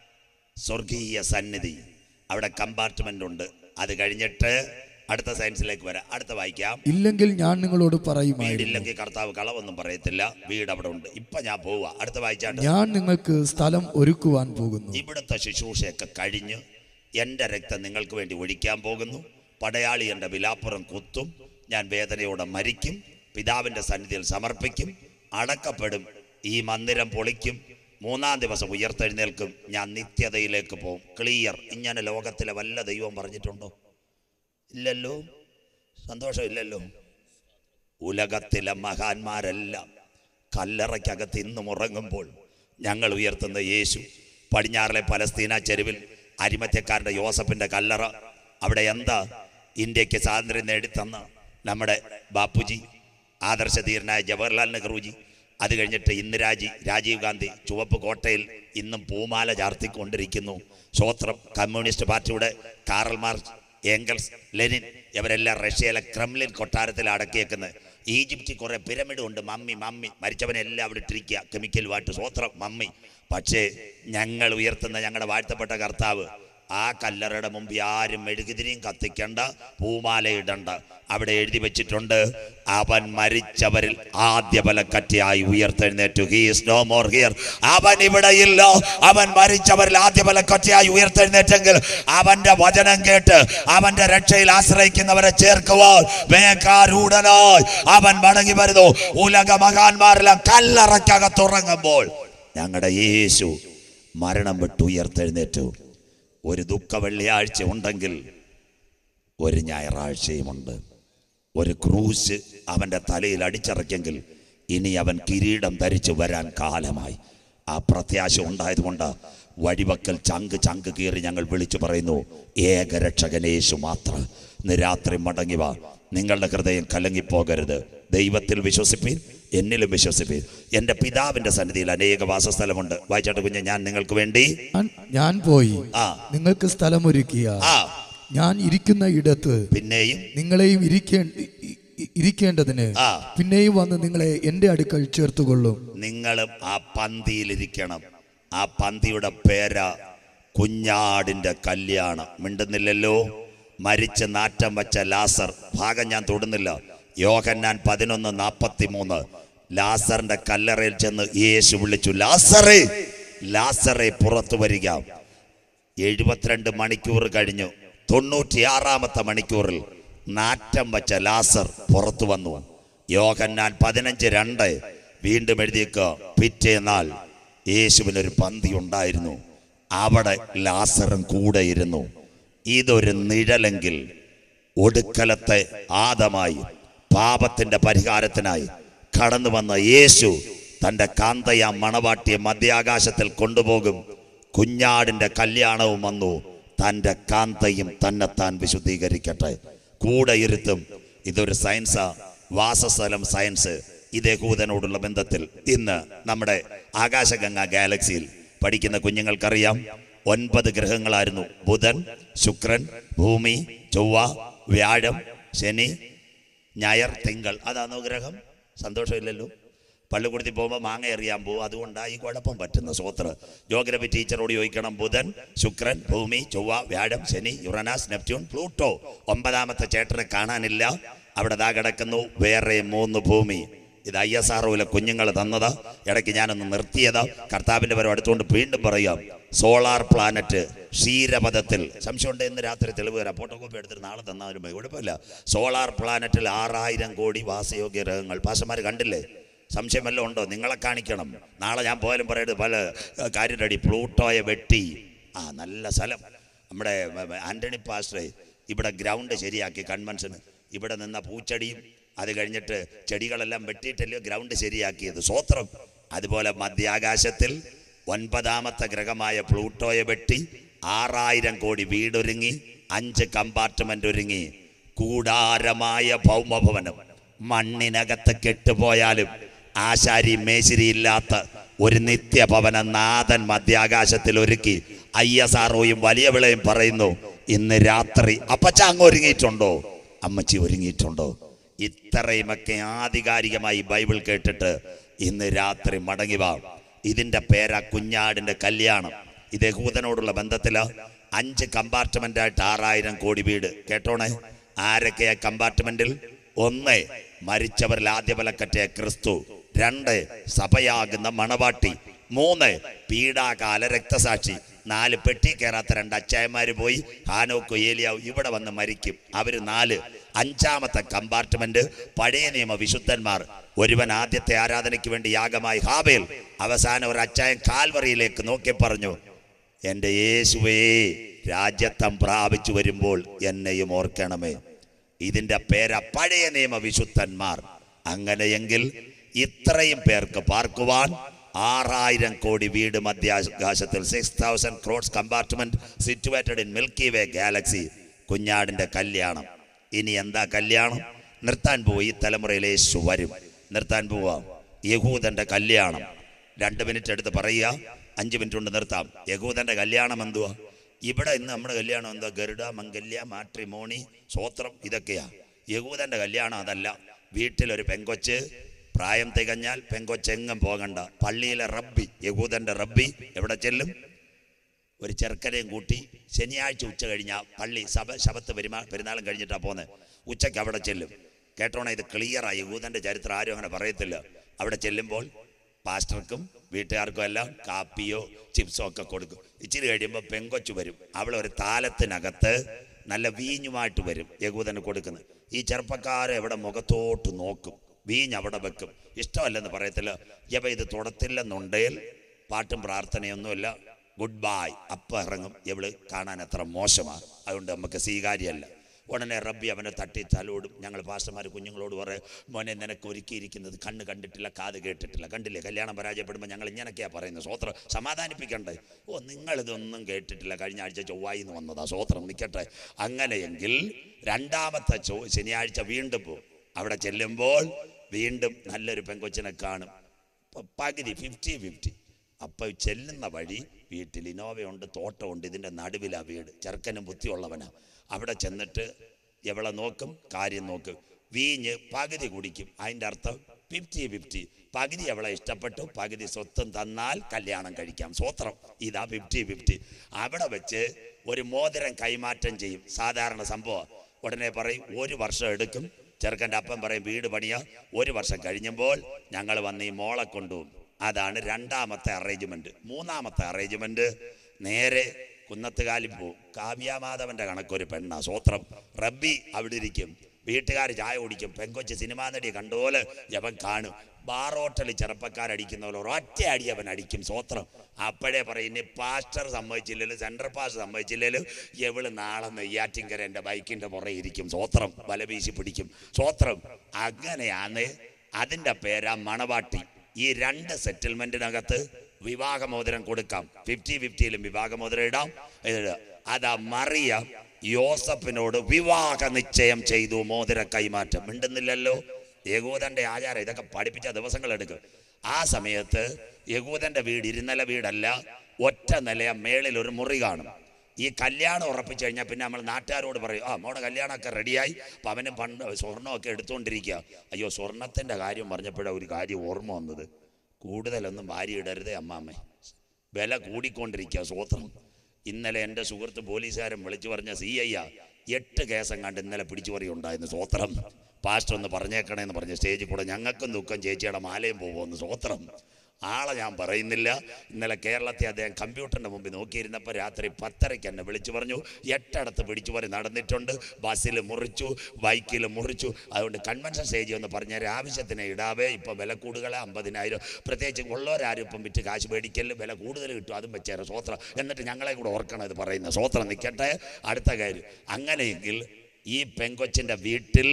സ്വർഗീയ സന്നിധി അവിടെ കമ്പാർട്ട്മെന്റ് ഉണ്ട് അത് കഴിഞ്ഞിട്ട് അടുത്ത സയൻസിലേക്ക് വരാം അടുത്ത വായിക്കാം ഇല്ലെങ്കിൽ ഞാൻ നിങ്ങളോട് പറയുമായിരുന്നു വീടില്ലെങ്കിൽ കർത്താവ് കളവൊന്നും പറയത്തില്ല വീട് അവിടെ ഉണ്ട് ഇപ്പൊ ഞാൻ പോവാ അടുത്ത വായിച്ചാട്ട് ഞാൻ നിങ്ങൾക്ക് സ്ഥലം ഒരുക്കുവാൻ പോകുന്നു ഇവിടുത്തെ ശുശ്രൂഷയൊക്കെ കഴിഞ്ഞ് എൻ്റെ രക്തം നിങ്ങൾക്ക് വേണ്ടി ഒഴിക്കാൻ പോകുന്നു പടയാളി എൻ്റെ വിലാപ്പുറം കുത്തും ഞാൻ വേദനയോടെ മരിക്കും പിതാവിൻ്റെ സന്നിധിയിൽ സമർപ്പിക്കും അടക്കപ്പെടും ഈ മന്ദിരം പൊളിക്കും മൂന്നാം ദിവസം ഉയർത്തെഴുന്നേൽക്കും ഞാൻ നിത്യതയിലേക്ക് പോകും ക്ലിയർ ഇങ്ങനെ ലോകത്തിലെ വല്ല ദൈവം പറഞ്ഞിട്ടുണ്ടോ ഇല്ലല്ലോ സന്തോഷമില്ലല്ലോ ഉലകത്തിലെ മഹാന്മാരെല്ലാം കല്ലറയ്ക്കകത്ത് ഇന്നും ഉറങ്ങുമ്പോൾ ഞങ്ങൾ ഉയർത്തുന്ന യേശു പടിഞ്ഞാറിലെ പലസ്തീന ചെരുവിൽ അരിമത്യക്കാരൻ്റെ യോസഫിൻ്റെ കല്ലറ അവിടെ എന്താ ഇന്ത്യക്ക് സ്വാതന്ത്ര്യം നേടിത്തന്ന നമ്മുടെ ബാപ്പുജി ആദർശധീരനായ ജവഹർലാൽ നെഹ്റുജി അത് കഴിഞ്ഞിട്ട് ഇന്ദിരാജി രാജീവ് ഗാന്ധി ചുവപ്പ് കോട്ടയിൽ ഇന്നും പൂമാല ചാർത്തിക്കൊണ്ടിരിക്കുന്നു സ്വോത്രം കമ്മ്യൂണിസ്റ്റ് പാർട്ടിയുടെ കാറൽ മാർക്സ് ഏംഗൽസ് ലെനിൻ ഇവരെല്ലാം റഷ്യയിലെ ക്രെംലിൻ കൊട്ടാരത്തിൽ അടക്കിയേക്കുന്നത് ഈജിപ്തിൽ കുറെ പിരമിഡ് ഉണ്ട് മമ്മി മമ്മി മരിച്ചവനെല്ലാം അവിടെ ഇട്ടിരിക്കുക കെമിക്കൽ വാട്ട് സ്വോത്രം മമ്മി പക്ഷേ ഞങ്ങൾ ഉയർത്തുന്ന ഞങ്ങളുടെ വാഴ്ത്തപ്പെട്ട കർത്താവ് ആ കല്ലറയുടെ മുമ്പിൽ ആരും മെഴുകുതിരിയും കത്തിക്കണ്ട പൂമാല ഇടണ്ട അവിടെ എഴുതി വെച്ചിട്ടുണ്ട് അവൻ മരിച്ചവരിൽ ആദ്യ ബലക്കറ്റിയായി ഉയർത്തെഴുന്നേറ്റു ഹീസ് നോ മോർ ഹിയർ അവൻ ഇവിടെയില്ല അവൻ മരിച്ചവരിൽ ആദ്യ ബലക്കറ്റിയായി ഉയർത്തെഴുന്നേറ്റെങ്കിൽ അവന്റെ വചനം കേട്ട് അവന്റെ രക്ഷയിൽ ആശ്രയിക്കുന്നവരെ ചേർക്കുവാൻ വേക്കാരൂഢനായി അവൻ മടങ്ങി വരുന്നു ഉലക മഹാന്മാരെല്ലാം കല്ലറയ്ക്കകത്തുറങ്ങുമ്പോൾ ഞങ്ങളുടെ യേശു മരണം വിട്ട് ഉയർത്തെഴുന്നേറ്റു ഒരു ദുഃഖ വെള്ളിയാഴ്ച ഉണ്ടെങ്കിൽ ഒരു ഞായറാഴ്ചയുമുണ്ട് ഒരു ക്രൂശ് അവൻ്റെ തലയിൽ അടിച്ചിറക്കിയെങ്കിൽ ഇനി അവൻ കിരീടം ധരിച്ചു വരാൻ കാലമായി ആ പ്രത്യാശ ഉണ്ടായതുകൊണ്ട് വഴിവക്കൽ ചങ്ക് ചങ്ക് കീറി ഞങ്ങൾ വിളിച്ചു പറയുന്നു ഏകരക്ഷകനേശു മാത്രം ഇന്ന് രാത്രി മടങ്ങി വാ നിങ്ങളുടെ ഹൃദയം കലങ്ങിപ്പോകരുത് ദൈവത്തിൽ വിശ്വസിപ്പീൻ എന്നിലും വിശ്വസിപ്പീൻ എൻ്റെ പിതാവിൻ്റെ സന്നിധിയിൽ അനേക വാസസ്ഥലമുണ്ട് വായിച്ചാട്ട് കുഞ്ഞ് ഞാൻ നിങ്ങൾക്ക് വേണ്ടി ഞാൻ- ഞാൻ പോയി ആ നിങ്ങൾക്ക് സ്ഥലമൊരുക്കിയ ആ ഞാൻ ഇരിക്കുന്ന ഇടത്ത് പിന്നെയും നിങ്ങളെയും ഇരിക്കേ ഇ- ഇ- ഇരിക്കേണ്ടതിന് ആ. പിന്നെയും വന്ന് നിങ്ങളെ എന്റെ അടുക്കൽ ചേർത്തുകൊള്ളും നിങ്ങളും ആ പന്തിയിലിരിക്കണം ആ പന്തിയുടെ പേര കുഞ്ഞാടിന്റെ കല്യാണം മിണ്ടുന്നില്ലല്ലോ മരിച്ച് നാറ്റം വച്ച ലാസർ ഭാഗം ഞാൻ തൊടുന്നില്ല യോഹന്നാൻ പതിനൊന്ന് നാപ്പത്തി മൂന്ന് ലാസറിന്റെ കല്ലറയിൽ ചെന്ന് യേശു വിളിച്ചു ലാസറേ ലാസറെ പുറത്തു വരിക എഴുപത്തിരണ്ട് മണിക്കൂർ കഴിഞ്ഞു തൊണ്ണൂറ്റിയാറാമത്തെ മണിക്കൂറിൽ നാറ്റം വച്ച ലാസർ പുറത്തു വന്നു യോഹന്നാൻ പതിനഞ്ച് രണ്ട് വീണ്ടും എഴുതിയേക്ക് പിറ്റേന്നാൾ യേശുവിനൊരു പന്തി ഉണ്ടായിരുന്നു അവിടെ ലാസറും കൂടെ ഇരുന്നു ഇതൊരു നിഴലെങ്കിൽ ഒടുക്കലത്തെ ആദമായി പാപത്തിന്റെ പരിഹാരത്തിനായി കടന്നു വന്ന യേശു തന്റെ കാന്തയ മണവാട്ടിയെ മധ്യാകാശത്തിൽ കൊണ്ടുപോകും കുഞ്ഞാടിന്റെ കല്യാണവും വന്നു തന്റെ കാന്തയും തന്നെത്താൻ വിശുദ്ധീകരിക്കട്ടെ കൂടെ ഇരുത്തും ഇതൊരു സയൻസാ വാസസ്ഥലം സയൻസ് ഇതേ കൂതനോടുള്ള ബന്ധത്തിൽ ഇന്ന് നമ്മുടെ ആകാശഗംഗ ഗാലക്സിയിൽ പഠിക്കുന്ന കുഞ്ഞുങ്ങൾക്കറിയാം ഒൻപത് ഗ്രഹങ്ങളായിരുന്നു ബുധൻ ശുക്രൻ ഭൂമി ചൊവ്വ വ്യാഴം ശനി ഞായർ തിങ്കൾ അതാണോ ഗ്രഹം സന്തോഷമില്ലല്ലോ പള്ളിക്കൂടത്തിൽ പോകുമ്പോൾ മാങ്ങ എറിയാൻ പോകും അതുകൊണ്ടാണ് ഈ കുഴപ്പം പറ്റുന്ന സൂത്ര ജോഗ്രഫി ടീച്ചറോട് ചോദിക്കണം ബുധൻ ശുക്രൻ ഭൂമി ചൊവ്വ വ്യാഴം ശനി യുറനാസ് നെപ്റ്റ്യൂൺ പ്ലൂട്ടോ ഒമ്പതാമത്തെ ചേട്ടനെ കാണാനില്ല അവിടെ ദാ കിടക്കുന്നു വേറെ മൂന്ന് ഭൂമി ഇത് ഐ എസ് ആർ കുഞ്ഞുങ്ങൾ തന്നതാ ഇടയ്ക്ക് ഞാനൊന്ന് നിർത്തിയതാ കർത്താവിന്റെ പരം അടുത്തുകൊണ്ട് വീണ്ടും പറയാം സോളാർ പ്ലാനറ്റ് ക്ഷീരപഥത്തിൽ സംശയമുണ്ട് ഇന്ന് രാത്രി തെളിവ് തരാം ഫോട്ടോകോപ്പി എടുത്തിട്ട് നാളെ തന്നാലും മതി കുഴപ്പമില്ല സോളാർ പ്ലാനറ്റിൽ ആറായിരം കോടി വാസയോഗ്യ ഗ്രഹങ്ങൾ പാഷന്മാർ കണ്ടില്ലേ സംശയം വല്ലതും ഉണ്ടോ നിങ്ങളെ കാണിക്കണം നാളെ ഞാൻ പോയാലും പറയരുത് പല ഏഹ്, കാര്യം റെഡി പ്ലൂട്ടോയെ വെട്ടി ആ നല്ല സ്ഥലം നമ്മുടെ ഏർ, ആന്റണി പാസ്റ്ററെ ഇവിടെ ഗ്രൗണ്ട് ശരിയാക്കി കൺവെൻഷന് ഇവിടെ നിന്ന പൂച്ചെടിയും അത് കഴിഞ്ഞിട്ട് ചെടികളെല്ലാം വെട്ടിയിട്ടല്ലോ ഗ്രൗണ്ട് ശരിയാക്കിയത് സ്വോത്രം അതുപോലെ മധ്യാകാശത്തിൽ ഒൻപതാമത്തെ ഗ്രഹമായ പ്ലൂട്ടോയെ വെട്ടി ആറായിരം കോടി വീടൊരുങ്ങി അഞ്ച് കമ്പാർട്ട്മെന്റ് ഒരുങ്ങി കൂടാരമായ ഭൗമഭവനം മണ്ണിനകത്ത് കെട്ടുപോയാലും ആശാരി മേശിരി ഇല്ലാത്ത ഒരു നിത്യഭവന നാഥൻ മധ്യാകാശത്തിൽ ഒരുക്കി ഐ എസ് ആർഒയും വലിയ വിളയും പറയുന്നു ഇന്ന് രാത്രി അപ്പച്ച അങ്ങ് ഒരുങ്ങിയിട്ടുണ്ടോ അമ്മച്ചി ഒരുങ്ങിയിട്ടുണ്ടോ ഇത്രയുമൊക്കെ ആധികാരികമായി ബൈബിൾ കേട്ടിട്ട് ഇന്ന് രാത്രി മടങ്ങി വാ ഇതിന്റെ പേരാ കുഞ്ഞാടിന്റെ കല്യാണം ഇത് യഹൂദനോടുള്ള ബന്ധത്തില് അഞ്ച് കമ്പാർട്ട്മെന്റ് ആയിട്ട് ആറായിരം കോടി വീട് കേട്ടോണേ ആരൊക്കെയാ കമ്പാർട്ട്മെന്റിൽ ഒന്ന് മരിച്ചവരിൽ ആദ്യ ബലക്കറ്റയ ക്രിസ്തു രണ്ട് സഭയാകുന്ന മണവാട്ടി മൂന്ന് പീഡാകാല രക്തസാക്ഷി നാല് പെട്ടി കയറാത്ത രണ്ട് അച്ചായന്മാര് പോയി ഹാനോക്കോ ഏലിയാവ് ഇവിടെ വന്ന് മരിക്കും അവര് നാല് അഞ്ചാമത്തെ കമ്പാർട്ട്മെന്റ് പഴയ നിയമ വിശുദ്ധന്മാർ ഒരുവൻ ആദ്യത്തെ ആരാധനയ്ക്ക് വേണ്ടി യാഗമായി ഹാബേൽ അവസാനം ഒരു അച്ചായൻ കാൽവറിയിലേക്ക് നോക്കി പറഞ്ഞു എൻ്റെ യേശുവേ രാജ്യത്തം പ്രാപിച്ചു വരുമ്പോൾ എന്നെയും ഓർക്കണമേ ഇതിന്റെ പേര പഴയ നിയമ വിശുദ്ധന്മാർ അങ്ങനെയെങ്കിൽ ഇത്രയും പേർക്ക് പാർക്കുവാൻ ആറായിരം കോടി വീട് മധ്യാകാശത്തിൽ six thousand crores compartment situated in Milky Way galaxy കുഞ്ഞാടിന്റെ കല്യാണം ഇനി എന്താ കല്യാണം നിർത്താൻ പോയി ഈ തലമുറയിലെ യേശു വരും നിർത്താൻ പോവാ യഹൂദന്റെ കല്യാണം രണ്ട് മിനിറ്റ് എടുത്ത് പറയുക അഞ്ച് മിനിറ്റ് കൊണ്ട് നിർത്താം യഹൂദന്റെ കല്യാണം എന്തുവാ ഇവിടെ ഇന്ന് നമ്മുടെ കല്യാണം എന്താ ഗരുഡ മംഗല്യ മാട്രിമോണി സ്വോത്രം ഇതൊക്കെയാ യഹൂദന്റെ കല്യാണം അതല്ല വീട്ടിലൊരു പെങ്കൊച്ച് പ്രായം തികഞ്ഞാൽ പെങ്കൊച്ചെങ്ങും പോകണ്ട പള്ളിയിലെ റബ്ബി യഹൂദന്റെ റബ്ബി എവിടെ ചെല്ലും ഒരു ചെറുക്കനെയും കൂട്ടി ശനിയാഴ്ച ഉച്ച കഴിഞ്ഞാൽ പള്ളി സഭ ശബത്ത് പെരുമാ പെരുന്നാളും കഴിഞ്ഞിട്ടാ പോന്നെ ഉച്ചയ്ക്ക് അവിടെ ചെല്ലും കേട്ടോണേ ഇത് ക്ലിയറായി യൂതന്റെ ചരിത്രം ആരും അങ്ങനെ പറയത്തില്ല അവിടെ ചെല്ലുമ്പോൾ പാസ്റ്റർക്കും വീട്ടുകാർക്കും എല്ലാം കാപ്പിയോ ചിപ്സോ ഒക്കെ കൊടുക്കും ഇച്ചിരി കഴിയുമ്പോൾ പെങ്കൊച്ചു വരും അവൾ ഒരു താലത്തിനകത്ത് നല്ല വീഞ്ഞുമായിട്ട് വരും യകൂദന് കൊടുക്കുന്നത് ഈ ചെറുപ്പക്കാരെ ഇവിടെ മുഖത്തോട്ട് നോക്കും വീഞ്ഞ് അവിടെ വെക്കും ഇഷ്ടമല്ലെന്ന് പറയത്തില്ല യവ ഇത് തൊടത്തില്ലെന്നുണ്ടെങ്കിൽ പാട്ടും പ്രാർത്ഥനയൊന്നുമില്ല ഗുഡ് ബൈ അപ്പം ഇറങ്ങും ഇവള് കാണാൻ അത്ര മോശമാണ് അതുകൊണ്ട് നമുക്ക് സ്വീകാര്യമല്ല ഉടനെ റബ്ബി അവനെ തട്ടി തലോടും ഞങ്ങൾ പാസ്റ്റർമാർ കുഞ്ഞുങ്ങളോട് പറയും മോനെ നിനക്ക് ഒരുക്കിയിരിക്കുന്നത് കണ്ണ് കണ്ടിട്ടില്ല കാത് കേട്ടിട്ടില്ല കണ്ടില്ലേ കല്യാണം പരാജയപ്പെടുമ്പോൾ ഞങ്ങൾ ഇങ്ങനെയൊക്കെയാ പറയുന്നത് സ്വോത്രം സമാധാനിപ്പിക്കണ്ടേ ഓ നിങ്ങളിതൊന്നും കേട്ടിട്ടില്ല കഴിഞ്ഞ ആഴ്ച ചൊവ്വായിന്ന് വന്നതാ സ്വോത്രം നിൽക്കട്ടെ അങ്ങനെയെങ്കിൽ രണ്ടാമത്തെ ചൊ ശനിയാഴ്ച വീണ്ടും പോകും അവിടെ ചെല്ലുമ്പോൾ വീണ്ടും നല്ലൊരു പെങ്കൊച്ചിനെ കാണും പ- പകുതി ഫിഫ്റ്റി ഫിഫ്റ്റി അപ്പൊ ചെല്ലുന്ന വഴി വീട്ടിൽ ഇനോവയുണ്ട് തോട്ടമുണ്ട് ഇതിന്റെ നടുവിലാ വീട് ചെറുക്കനും ബുദ്ധിയുള്ളവനാ അവിടെ ചെന്നിട്ട് എവളെ നോക്കും കാര്യം നോക്കും വീഞ്ഞ് പകുതി കുടിക്കും അതിൻ്റെ അർത്ഥം ഫിഫ്റ്റി ഫിഫ്റ്റി പകുതി അവളെ ഇഷ്ടപ്പെട്ടു പകുതി സ്വത്തും തന്നാൽ കല്യാണം കഴിക്കാം സ്വത്രം ഇതാ ഫിഫ്റ്റി ഫിഫ്റ്റി അവിടെ വെച്ച് ഒരു മോതിരം കൈമാറ്റം ചെയ്യും സാധാരണ സംഭവം ഉടനെ പറയും ഒരു വർഷം എടുക്കും ചെറുക്കൻ്റെ അപ്പം പറയും വീട് പണിയാ ഒരു വർഷം കഴിഞ്ഞപ്പോൾ ഞങ്ങൾ വന്ന് ഈ മോളെ കൊണ്ടുപോകും അതാണ് രണ്ടാമത്തെ അറേഞ്ച്മെന്റ് മൂന്നാമത്തെ അറേഞ്ച്മെന്റ് നേരെ കുന്നത്തുകാലിൽ പോവും കാവ്യാമാധവന്റെ കണക്കൊരു പെണ്ണ സ്വത്രം റബ്ബി അവിടെ ഇരിക്കും വീട്ടുകാർ ചായ കുടിക്കും പെങ്കൊച്ച് സിനിമാ നടി കണ്ടുപോലെ യവൻ കാണും ബാറോട്ടലിൽ ചെറുപ്പക്കാരടിക്കുന്ന പോലെ ഒറ്റ അടി അവൻ അടിക്കും സ്വത്രം അപ്പോഴേ പറയും ഇനി പാസ്റ്റർ സമ്മതിച്ചില്ലല്ലോ സെൻട്രൽ പാസ്റ്റർ സമ്മതിച്ചില്ലല്ലോ എവള് നാളെ നെയ്യാറ്റിങ്കര എൻ്റെ ബൈക്കിൻ്റെ പുറകെ ഇരിക്കും സ്വത്രം വല വീശി പിടിക്കും സ്വത്രം അങ്ങനെയാണ് അതിൻ്റെ പേരാ മണവാട്ടി ഈ രണ്ട് സെറ്റിൽമെന്റിനകത്ത് വിവാഹമോതിരം കൊടുക്കാം ഫിഫ്റ്റി ഫിഫ്റ്റിയിലും വിവാഹമോതിരം ഇടാം ഇത് അതാ മറിയ യോസഫിനോട് വിവാഹ നിശ്ചയം ചെയ്തു മോതിര കൈമാറ്റം മിണ്ടുന്നില്ലല്ലോ യഹൂദന്റെ ആചാരം ഇതൊക്കെ പഠിപ്പിച്ച ദിവസങ്ങൾ എടുക്കും ആ സമയത്ത് യഹൂദന്റെ വീട് ഇരുന്നല വീടല്ല ഒറ്റ നിലയ മേളിൽ ഒരു മുറി കാണും ഈ കല്യാണം ഉറപ്പിച്ചു കഴിഞ്ഞാൽ പിന്നെ നമ്മൾ നാട്ടുകാരോട് പറയും ആ മോടെ കല്യാണമൊക്കെ റെഡിയായി അപ്പം അവന് പണ്ട് സ്വർണ്ണമൊക്കെ എടുത്തുകൊണ്ടിരിക്കുക അയ്യോ സ്വർണത്തിൻ്റെ കാര്യം പറഞ്ഞപ്പോഴാണ് ഒരു കാര്യം ഓർമ്മ വന്നത് കൂടുതലൊന്നും ഭാര്യ ഇടരുതേ അമ്മാമ്മേ വില കൂടിക്കൊണ്ടിരിക്കുക സ്വോത്രം ഇന്നലെ എൻ്റെ സുഹൃത്ത് പോലീസുകാരൻ വിളിച്ചു പറഞ്ഞ സി ഐ എട്ട് കേസം കണ്ട് ഇന്നലെ പിടിച്ചുപറി ഉണ്ടായിരുന്നു സ്വോത്രം പാസ്റ്റർ ഒന്ന് പറഞ്ഞേക്കണേന്ന് പറഞ്ഞ സ്റ്റേജിൽ കൂടെ ഞങ്ങൾക്കും ദുഃഖം ചേച്ചിയുടെ മാലയും പോകുമെന്ന് സ്വോത്രം ആളെ ഞാൻ പറയുന്നില്ല ഇന്നലെ കേരളത്തെ അദ്ദേഹം കമ്പ്യൂട്ടറിൻ്റെ മുമ്പിൽ നോക്കിയിരുന്നപ്പോൾ രാത്രി പത്തരയ്ക്ക് എന്നെ വിളിച്ചു പറഞ്ഞു എട്ടടത്ത് പിടിച്ചുപറി നടന്നിട്ടുണ്ട് ബസ്സിൽ മുറിച്ചു ബൈക്കിൽ മുറിച്ചു അതുകൊണ്ട് കൺവെൻഷൻ സ്റ്റേജിൽ ഒന്ന് പറഞ്ഞാൽ ആവശ്യത്തിന് ഇടാവേ ഇപ്പോൾ വില കൂടുതൽ അമ്പതിനായിരം പ്രത്യേകിച്ച് ഉള്ളവരാരും ഇപ്പം വിറ്റ് കാശ് മേടിക്കല് വില കൂടുതൽ കിട്ടും അതും വെച്ചേരെ സ്വോത്രം എന്നിട്ട് ഞങ്ങളെ കൂടെ ഓർക്കണം ഇത് പറയുന്നത് സ്വോത്രം നിൽക്കട്ടെ അടുത്ത കാര്യം അങ്ങനെയെങ്കിൽ ഈ പെങ്കൊച്ചിൻ്റെ വീട്ടിൽ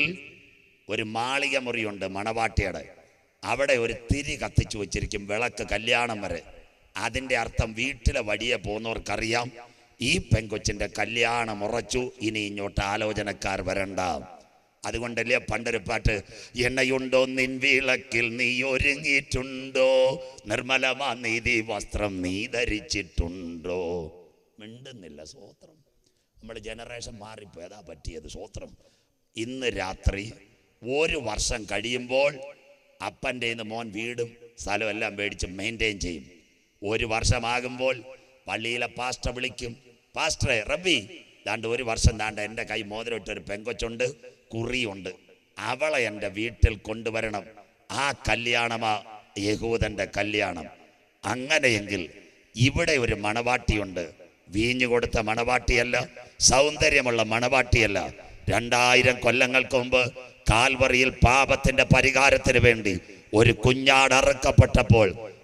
ഒരു മാളിക മുറിയുണ്ട് മണവാട്ടിയുടെ അവിടെ ഒരു തിരി കത്തിച്ചു വെച്ചിരിക്കും വിളക്ക് കല്യാണം വരെ അതിൻ്റെ അർത്ഥം വീട്ടിലെ വഴിയെ പോകുന്നവർക്കറിയാം ഈ പെങ്കൊച്ചിൻ്റെ കല്യാണം ഉറച്ചു ഇനി ഇങ്ങോട്ട് ആലോചനക്കാർ വരണ്ട അതുകൊണ്ടല്ലേ പണ്ടൊരു പാട്ട് എണ്ണയുണ്ടോ നിൻ വിളക്കിൽ നീ ഒരുങ്ങിയിട്ടുണ്ടോ നിർമ്മലമാ നീതി വസ്ത്രം നീ ധരിച്ചിട്ടുണ്ടോ മിണ്ടുന്നില്ല സ്വോത്രം നമ്മുടെ ജനറേഷൻ മാറിപ്പോയി അതാ പറ്റിയത് സ്വോത്രം ഇന്ന് രാത്രി ഒരു വർഷം കഴിയുമ്പോൾ അപ്പൻ്റെ നിന്ന് മോൻ വീടും സ്ഥലവും എല്ലാം മേടിച്ച് മെയിൻറ്റെയിൻ ചെയ്യും ഒരു വർഷമാകുമ്പോൾ പള്ളിയിലെ പാസ്റ്റർ വിളിക്കും പാസ്റ്ററെ റബ്ബി ദാണ്ട് ഒരു വർഷം ദാണ്ട് എൻ്റെ കൈ മോതിരമിട്ട് ഒരു പെങ്കൊച്ചുണ്ട് കുറിയുണ്ട് അവളെ എൻ്റെ വീട്ടിൽ കൊണ്ടുവരണം ആ കല്യാണമാ യഹൂദൻ്റെ കല്യാണം അങ്ങനെയെങ്കിൽ ഇവിടെ ഒരു മണവാട്ടിയുണ്ട് വീഞ്ഞു കൊടുത്ത മണവാട്ടിയല്ല സൗന്ദര്യമുള്ള മണവാട്ടിയല്ല രണ്ടായിരം കൊല്ലങ്ങൾക്ക് മുമ്പ് കാൽവറിയിൽ പാപത്തിന്റെ പരിഹാരത്തിന് വേണ്ടി ഒരു കുഞ്ഞാട് അറുക്കപ്പെട്ടപ്പോൾ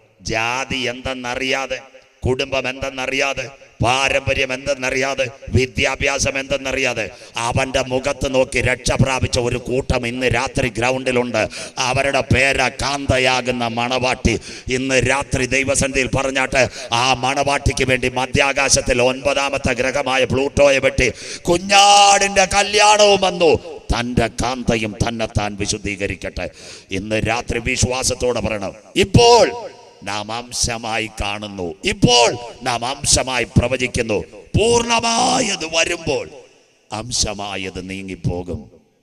ജാതി എന്തെന്നറിയാതെ കുടുംബം എന്തെന്നറിയാതെ പാരമ്പര്യം എന്തെന്നറിയാതെ വിദ്യാഭ്യാസം എന്തെന്നറിയാതെ അവന്റെ മുഖത്ത് നോക്കി രക്ഷ പ്രാപിച്ച ഒരു കൂട്ടം ഇന്ന് രാത്രി ഗ്രൗണ്ടിലുണ്ട് അവരുടെ പേര കാന്തയാകുന്ന മണവാട്ടി ഇന്ന് രാത്രി ദൈവസന്ധിയിൽ പറഞ്ഞാട്ട് ആ മണവാട്ടിക്ക് വേണ്ടി മധ്യാകാശത്തിൽ ഒൻപതാമത്തെ ഗ്രഹമായ പ്ലൂട്ടോയെ വെട്ടി കുഞ്ഞാടിന്റെ കല്യാണവും വന്നു തന്റെ കാന്തയും തന്നെത്താൻ വിശുദ്ധീകരിക്കട്ടെ ഇന്ന് രാത്രി വിശ്വാസത്തോടെ പറയണം ഇപ്പോൾ നാം അംശമായി കാണുന്നു ഇപ്പോൾ നാം അംശമായി പ്രവചിക്കുന്നു പൂർണ്ണമായത് വരുമ്പോൾ അംശമായത് നീങ്ങിപ്പോകും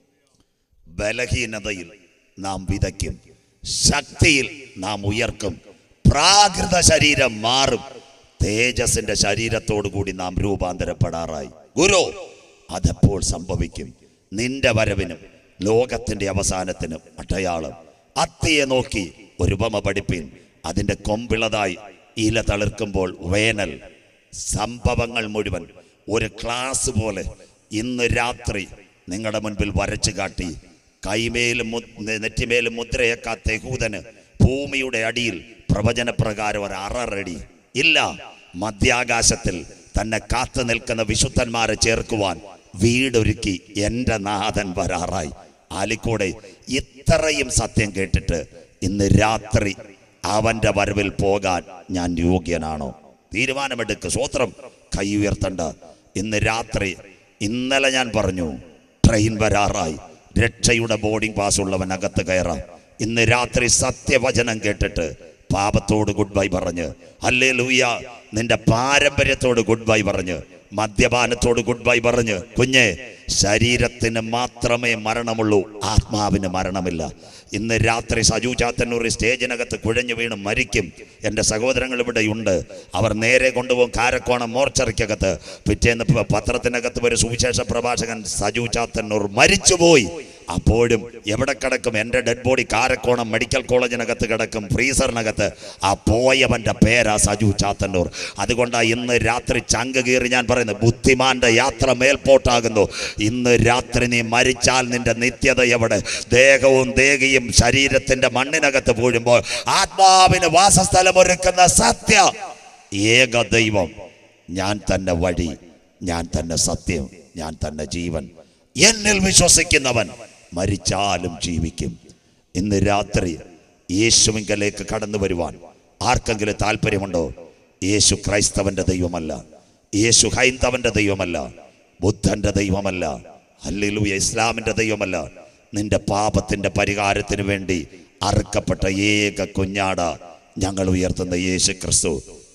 ബലഹീനതയിൽ നാം വിതയ്ക്കും ശക്തിയിൽ നാം ഉയർക്കും പ്രാകൃത ശരീരം മാറും തേജസിന്റെ ശരീരത്തോടു കൂടി നാം രൂപാന്തരപ്പെടാറായി ഗുരു അതെപ്പോൾ സംഭവിക്കും നിന്റെ വരവിനും ലോകത്തിന്റെ അവസാനത്തിനും അടയാളം അത്തിയെ നോക്കി ഒരു ഉപമ പഠിപ്പിൻ അതിന്റെ കൊമ്പിളതായി ഇല തളിർക്കുമ്പോൾ വേനൽ സംഭവങ്ങൾ മുഴുവൻ ഒരു ക്ലാസ് പോലെ ഇന്ന് രാത്രി നിങ്ങളുടെ മുൻപിൽ വരച്ചു കാട്ടി കൈമേലും മു- നെറ്റിമേലും മുദ്രയേക്കാത്ത യഹൂദന് ഭൂമിയുടെ അടിയിൽ പ്രവചനപ്രകാരം ഒരു അററടി ഇല്ല മധ്യാകാശത്തിൽ തന്നെ കാത്തു നിൽക്കുന്ന വിശുദ്ധന്മാരെ ചേർക്കുവാൻ വീടൊരുക്കി എൻ്റെ നാഥൻ വരാറായി ആലിക്കൂടെ ഇത്രയും സത്യം കേട്ടിട്ട് ഇന്ന് രാത്രി അവന്റെ വരവിൽ പോകാൻ ഞാൻ യോഗ്യനാണോ തീരുമാനമെടുക്ക് സ്വോത്രം കൈ ഉയർത്തണ്ട ഇന്ന് രാത്രി ഇന്നലെ ഞാൻ പറഞ്ഞു ട്രെയിൻ വരാറായി രക്ഷയുടെ ബോർഡിംഗ് പാസ് ഉള്ളവൻ അകത്ത് കയറാം ഇന്ന് രാത്രി സത്യവചനം കേട്ടിട്ട് പാപത്തോട് ഗുഡ് ബൈ പറഞ്ഞ് അല്ലേ ലൂയ നിന്റെ പാരമ്പര്യത്തോട് ഗുഡ് ബൈ പറഞ്ഞ് മദ്യപാനത്തോട് ഗുഡ് ബൈ പറഞ്ഞ് കുഞ്ഞെ ശരീരത്തിന് മാത്രമേ മരണമുള്ളൂ ആത്മാവിന് മരണമില്ല ഇന്ന് രാത്രി സജു ചാത്തന്നൂർ സ്റ്റേജിനകത്ത് കുഴഞ്ഞു വീണ് മരിക്കും എൻ്റെ സഹോദരങ്ങൾ ഇവിടെയുണ്ട് അവർ നേരെ കൊണ്ടുപോകും കാരക്കോണം മോർച്ചറിക്കകത്ത് പിറ്റേന്ന് പ- പത്രത്തിനകത്ത് ഒരു സുവിശേഷ പ്രഭാഷകൻ സജു ചാത്തന്നൂർ മരിച്ചുപോയി അപ്പോഴും എവിടെ കിടക്കും എൻ്റെ ഡെഡ് ബോഡി കാരക്കോണം മെഡിക്കൽ കോളേജിനകത്ത് കിടക്കും ഫ്രീസറിനകത്ത് ആ പോയവൻ്റെ പേരാ സജു ചാത്തന്നൂർ അതുകൊണ്ടാ ഇന്ന് രാത്രി ചങ്ക് കീറി ഞാൻ പറയുന്നത് ബുദ്ധിമാന്റെ യാത്ര മേൽപോട്ടാകുന്നു ഇന്ന് രാത്രി നീ മരിച്ചാൽ നിന്റെ നിത്യത എവിടെ ദേഹവും ദേഹിയും ശരീരത്തിന്റെ മണ്ണിനകത്ത് വീഴുമ്പോൾ ആത്മാവിന് വാസസ്ഥലമൊരുക്കുന്ന സത്യ ഏക ദൈവം ഞാൻ തന്നെ വഴി ഞാൻ തന്നെ സത്യം ഞാൻ തന്നെ ജീവൻ എന്നിൽ വിശ്വസിക്കുന്നവൻ മരിച്ചാലും ജീവിക്കും ഇന്ന് രാത്രി യേശുവിങ്കലേക്ക് കടന്നു വരുവാൻ ആർക്കെങ്കിലും താല്പര്യമുണ്ടോ യേശു ക്രൈസ്തവന്റെ ദൈവമല്ല യേശു ഹൈന്ദവന്റെ ദൈവമല്ല ബുദ്ധന്റെ ദൈവമല്ല ഹല്ലേലൂയ ഇസ്ലാമിന്റെ ദൈവമല്ല നിന്റെ പാപത്തിന്റെ പരിഹാരത്തിന് വേണ്ടി അറുക്കപ്പെട്ട ഏക കുഞ്ഞാട ഞങ്ങൾ ഉയർത്തുന്ന യേശു ക്രിസ്തു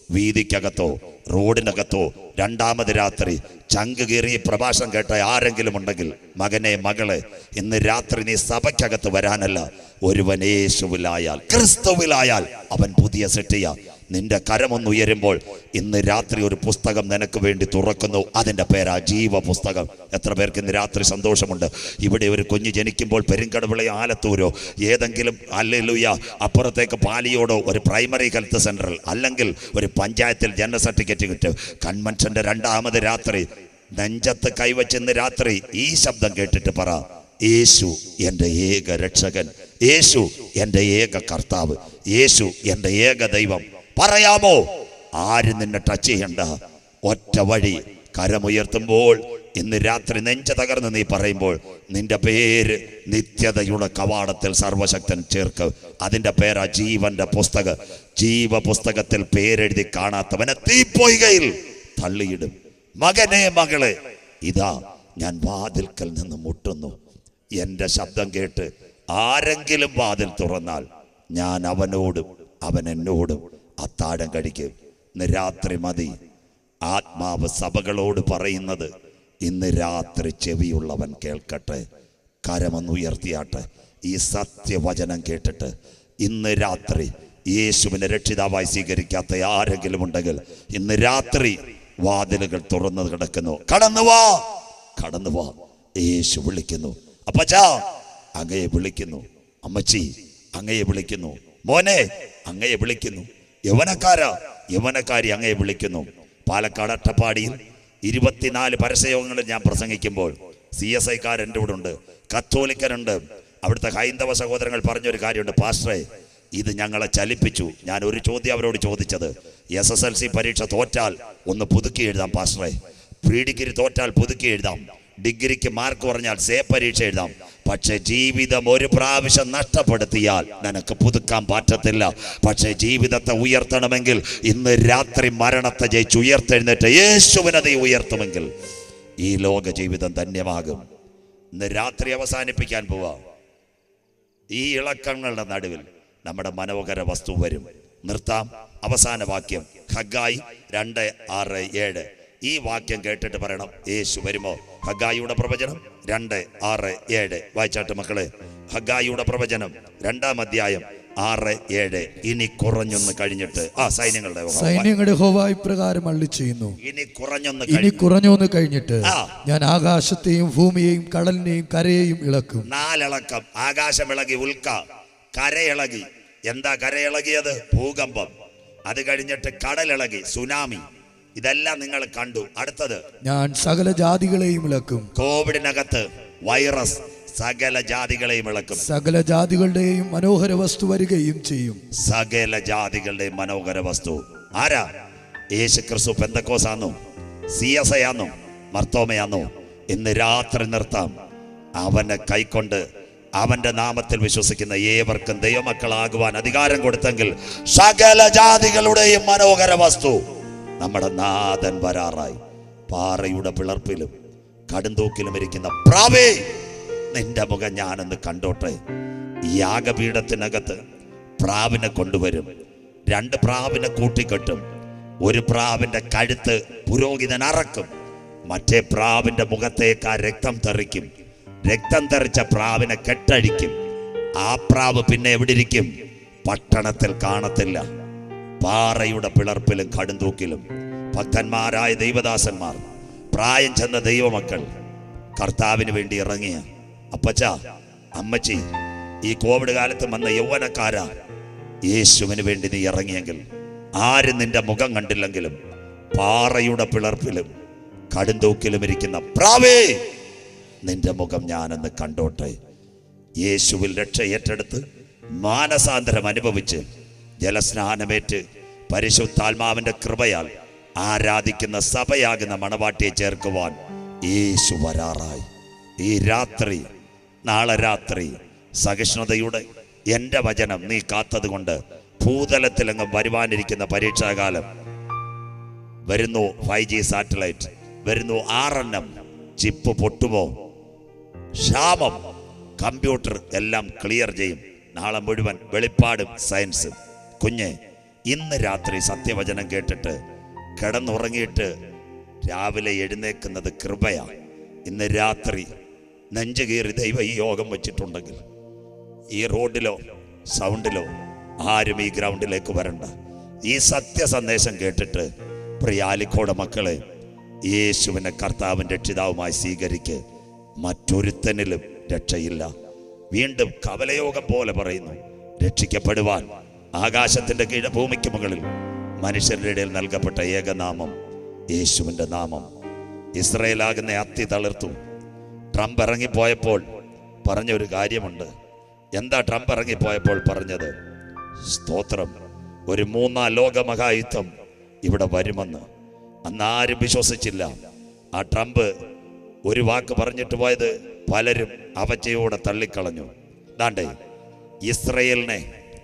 വീതിക്കകത്തോ റോഡിനകത്തോ രണ്ടാമത് രാത്രി ചങ്ക് കീറി ഈ പ്രഭാഷണം കേട്ട ആരെങ്കിലും ഉണ്ടെങ്കിൽ മകനെ മകളെ ഇന്ന് രാത്രി നീ സഭയ്ക്കകത്ത് വരാനല്ല ഒരുവൻ യേശുവിലായാൽ ക്രിസ്തുവിലായാൽ അവൻ പുതിയ സെട്ടിയ നിന്റെ കരമൊന്നുയരുമ്പോൾ ഇന്ന് രാത്രി ഒരു പുസ്തകം നിനക്ക് വേണ്ടി തുറക്കുന്നു അതിൻ്റെ പേരാ ജീവ പുസ്തകം എത്ര പേർക്ക് ഇന്ന് രാത്രി സന്തോഷമുണ്ട് ഇവിടെ ഒരു കുഞ്ഞ് ജനിക്കുമ്പോൾ പെരുങ്കടവിളയോ ആലത്തൂരോ ഏതെങ്കിലും അല്ലെലുയ അപ്പുറത്തേക്ക് പാലിയോടോ ഒരു പ്രൈമറി ഹെൽത്ത് സെന്ററിൽ അല്ലെങ്കിൽ ഒരു പഞ്ചായത്തിൽ ജനന സർട്ടിഫിക്കറ്റ് കിട്ടും കൺവെൻഷന്റെ രണ്ടാമത് രാത്രി നെഞ്ചത്ത് കൈവച്ചെന്ന് രാത്രി ഈ ശബ്ദം കേട്ടിട്ട് പറ യേശു എൻ്റെ ഏക രക്ഷകൻ യേശു എൻ്റെ ഏക കർത്താവ് യേശു എൻ്റെ ഏക ദൈവം പറയാമോ ആരും നിന്നെ ടച്ച് ചെയ്യണ്ട ഒറ്റ വഴി കരമുയർത്തുമ്പോൾ ഇന്ന് രാത്രി നെഞ്ച തകർന്ന് നീ പറയുമ്പോൾ നിന്റെ പേര് നിത്യതയുടെ കവാടത്തിൽ സർവശക്തൻ ചേർക്ക് അതിന്റെ പേരാ ജീവന്റെ പുസ്തക ജീവ പുസ്തകത്തിൽ പേരെഴുതി കാണാത്തവനെ തീപ്പൊയ്കയിൽ തള്ളിയിടും മകനെ മകളെ ഇതാ ഞാൻ വാതിൽക്കൽ നിന്ന് മുട്ടുന്നു എന്റെ ശബ്ദം കേട്ട് ആരെങ്കിലും വാതിൽ തുറന്നാൽ ഞാൻ അവനോടും അവൻ എന്നോടും അത്താഴം കഴിക്കും ഇന്ന് രാത്രി മതി ആത്മാവ് സഭകളോട് പറയുന്നത് ഇന്ന് രാത്രി ചെവിയുള്ളവൻ കേൾക്കട്ടെ കരമൊന്ന് ഉയർത്തിയാട്ടെ ഈ സത്യവചനം കേട്ടിട്ട് ഇന്ന് രാത്രി യേശുവിനെ രക്ഷിതാവായി സ്വീകരിക്കാത്ത ആരെങ്കിലും ഉണ്ടെങ്കിൽ ഇന്ന് രാത്രി വാതിലുകൾ തുറന്നു കിടക്കുന്നു കടന്നു വാ കടന്നു വാ യേശു വിളിക്കുന്നു അപ്പച്ചാ അങ്ങയെ വിളിക്കുന്നു അമ്മച്ചി അങ്ങയെ വിളിക്കുന്നു മോനെ അങ്ങയെ വിളിക്കുന്നു യവനക്കാരാ യവനക്കാരി അങ്ങയെ വിളിക്കുന്നു പാലക്കാട് അട്ടപ്പാടിയിൽ ഇരുപത്തിനാല് പരസ്യയോഗങ്ങളിൽ ഞാൻ പ്രസംഗിക്കുമ്പോൾ സി എസ് ഐക്കാർ എൻ്റെ കൂടെ ഉണ്ട് കത്തോലിക്കനുണ്ട് അവിടുത്തെ ഹൈന്ദവ സഹോദരങ്ങൾ പറഞ്ഞൊരു കാര്യമുണ്ട് പാസ്റ്ററെ ഇത് ഞങ്ങളെ ചലിപ്പിച്ചു ഞാൻ ഒരു ചോദ്യം അവരോട് ചോദിച്ചത് എസ് എസ് എൽ സി പരീക്ഷ തോറ്റാൽ ഒന്ന് പുതുക്കി എഴുതാം പാസ്റ്ററെ പ്രീ ഡിഗ്രി തോറ്റാൽ പുതുക്കി എഴുതാം ഡിഗ്രിക്ക് മാർക്ക് പറഞ്ഞാൽ സേ പരീക്ഷ എഴുതാം പക്ഷെ ജീവിതം ഒരു പ്രാവശ്യം നഷ്ടപ്പെടുത്തിയാൽ നിനക്ക് പുതുക്കാൻ പറ്റത്തില്ല പക്ഷെ ജീവിതത്തെ ഉയർത്തണമെങ്കിൽ ഇന്ന് രാത്രി മരണത്തെ ജയിച്ച് ഉയർത്തെഴുന്നേറ്റ് യേശുവിനെ നീ ഉയർത്തുമെങ്കിൽ ഈ ലോക ജീവിതം ധന്യമാകും ഇന്ന് രാത്രി അവസാനിപ്പിക്കാൻ പോവാ ഈ ഇളക്കങ്ങളുടെ നടുവിൽ നമ്മുടെ മനോഹര വസ്തു വരും നിർത്താം അവസാന വാക്യം ഹഗായി രണ്ട് ആറ് ഏഴ് ഈ വാക്യം കേട്ടിട്ട് പറയണം യേശു വരുമോ ഹഗായിയുടെ പ്രവചനം രണ്ട് ആറ് ഏഴ് വായിച്ചാട്ട് മക്കളെ ഹഗായിയുടെ പ്രവചനം രണ്ടാം അധ്യായം ആറ് ഏഴ് ഇനി കുറഞ്ഞൊന്ന് കഴിഞ്ഞിട്ട് ആ സൈന്യങ്ങളുടെ യഹോവ. സൈന്യങ്ങളുടെ ഹോവായി പ്രകാരം അള്ളി ചെയ്യുന്നു ഇനി കുറഞ്ഞൊന്ന് ഇനി കഴിഞ്ഞു കുറഞ്ഞോന്ന് കഴിഞ്ഞിട്ട് ആ. ഞാൻ ആകാശത്തെയും ഭൂമിയെയും കടലിനെയും കരയെയും ഇളക്കും നാലിളക്കം ആകാശമിളകി ഉൽക്ക കരയിളകി എന്താ കരയിളകിയത് ഭൂകമ്പം അത് കഴിഞ്ഞിട്ട് കടലിളകി സുനാമി ഇതെല്ലാം നിങ്ങൾ കണ്ടു അടുത്തത് ഞാൻ സകല ജാതികളെയും ഇളക്കും കോവിഡിനകത്ത് വൈറസ് സകല ജാതികളെയും ഇളക്കും സകല ജാതികളുടെയും മനോഹര വസ്തു വരികയും ചെയ്യും സകല ജാതികളുടെയും മനോഹര വസ്തു ആരാ യേശു ക്രിസ്തു പെന്തക്കോസാന്നോ സി എസ് ഐ ആന്നോ മർത്തോമയാന്നോ ഇന്ന് രാത്രി നിർത്താം അവനെ കൈക്കൊണ്ട് അവന്റെ നാമത്തിൽ വിശ്വസിക്കുന്ന ഏവർക്കും ദൈവമക്കളാകുവാൻ അധികാരം കൊടുത്തെങ്കിൽ സകല ജാതികളുടെയും മനോഹര വസ്തു നമ്മുടെ നാഥൻ വരാറായി പാറയുടെ പിളർപ്പിലും കടുന്തൂക്കിലും ഇരിക്കുന്ന പ്രാവേ നിന്റെ മുഖം ഞാനൊന്ന് കണ്ടോട്ടെ ഈ യാഗപീഠത്തിനകത്ത് പ്രാവിനെ കൊണ്ടുവരും രണ്ട് പ്രാവിനെ കൂട്ടിക്കെട്ടും ഒരു പ്രാവിന്റെ കഴുത്ത് പുരോഹിതൻ അറക്കും മറ്റേ പ്രാവിന്റെ മുഖത്തേക്ക് ആ രക്തം തെറിക്കും രക്തം തെറിച്ച പ്രാവിനെ കെട്ടഴിക്കും ആ പ്രാവ് പിന്നെ എവിടെ ഇരിക്കും പട്ടണത്തിൽ കാണത്തില്ല പാറയുടെ പിളർപ്പിലും കടുന്തൂക്കിലും ഭക്തന്മാരായ ദൈവദാസന്മാർ പ്രായം ചെന്ന ദൈവമക്കൾ കർത്താവിന് വേണ്ടി ഇറങ്ങിയ അപ്പച്ച അമ്മച്ചി ഈ കോവിഡ് കാലത്ത് വന്ന യൗവനക്കാരാ യേശുവിന് വേണ്ടി നീ ഇറങ്ങിയെങ്കിൽ ആരും നിന്റെ മുഖം കണ്ടില്ലെങ്കിലും പാറയുടെ പിളർപ്പിലും കടുന്തൂക്കിലും ഇരിക്കുന്ന പ്രാവേ നിന്റെ മുഖം ഞാനെന്ന് കണ്ടോട്ടെ യേശുവിൽ രക്ഷ ഏറ്റെടുത്ത് മാനസാന്തരം അനുഭവിച്ച് ജലസ്നാനമേറ്റ് പരിശുദ്ധാത്മാവിന്റെ കൃപയാൽ ആരാധിക്കുന്ന സഭയാകുന്ന മണവാട്ടിയെ ചേർക്കുവാൻ യേശു വരാറായി ഈ രാത്രി നാളെ രാത്രി സഹിഷ്ണുതയുടെ എൻ്റെ വചനം നീ കാത്തതുകൊണ്ട് ഭൂതലത്തിലെങ്ങും വരുവാനിരിക്കുന്ന പരീക്ഷാകാലം വരുന്നു ഫൈവ് ജി സാറ്റലൈറ്റ് വരുന്നു ആർ എൻ എം ചിപ്പ് പൊട്ടുമോ ക്ഷാമം കമ്പ്യൂട്ടർ എല്ലാം ക്ലിയർ ചെയ്യും നാളെ മുഴുവൻ വെളിപ്പാടും സയൻസും കുഞ്ഞെ ഇന്ന് രാത്രി സത്യവചനം കേട്ടിട്ട് കിടന്നുറങ്ങിയിട്ട് രാവിലെ എഴുന്നേക്കുന്നത് കൃപയാ ഇന്ന് രാത്രി നെഞ്ചു കീറി ദൈവം ഈ യോഗം വെച്ചിട്ടുണ്ടെങ്കിൽ ഈ റോഡിലോ സൗണ്ടിലോ ആരും ഈ ഗ്രൗണ്ടിലേക്ക് വരണ്ട ഈ സത്യ സന്ദേശം കേട്ടിട്ട് പ്രിയാലിക്കോടെ മക്കളെ യേശുവിനെ കർത്താവിൻ രക്ഷിതാവുമായി സ്വീകരിക്ക് മറ്റൊരുത്തനിലും രക്ഷയില്ല വീണ്ടും കവലയോഗം പോലെ പറയുന്നു രക്ഷിക്കപ്പെടുവാൻ ആകാശത്തിന്റെ കീഴ ഭൂമിക്ക് മുകളിൽ മനുഷ്യരുടെ ഇടയിൽ നൽകപ്പെട്ട ഏകനാമം യേശുവിന്റെ നാമം ഇസ്രയേലാകുന്ന അത്തി തളിർത്തു ട്രംപ് ഇറങ്ങിപ്പോയപ്പോൾ പറഞ്ഞ ഒരു കാര്യമുണ്ട് എന്താ ട്രംപ് ഇറങ്ങിപ്പോയപ്പോൾ പറഞ്ഞത് സ്തോത്രം ഒരു മൂന്നാം ലോക മഹായുദ്ധം ഇവിടെ വരുമെന്ന് അന്ന് ആരും വിശ്വസിച്ചില്ല ആ ട്രംപ് ഒരു വാക്ക് പറഞ്ഞിട്ട് പോയത് പലരും അവജയോടെ തള്ളിക്കളഞ്ഞു ദാണ്ടേ ഇസ്രയേലിനെ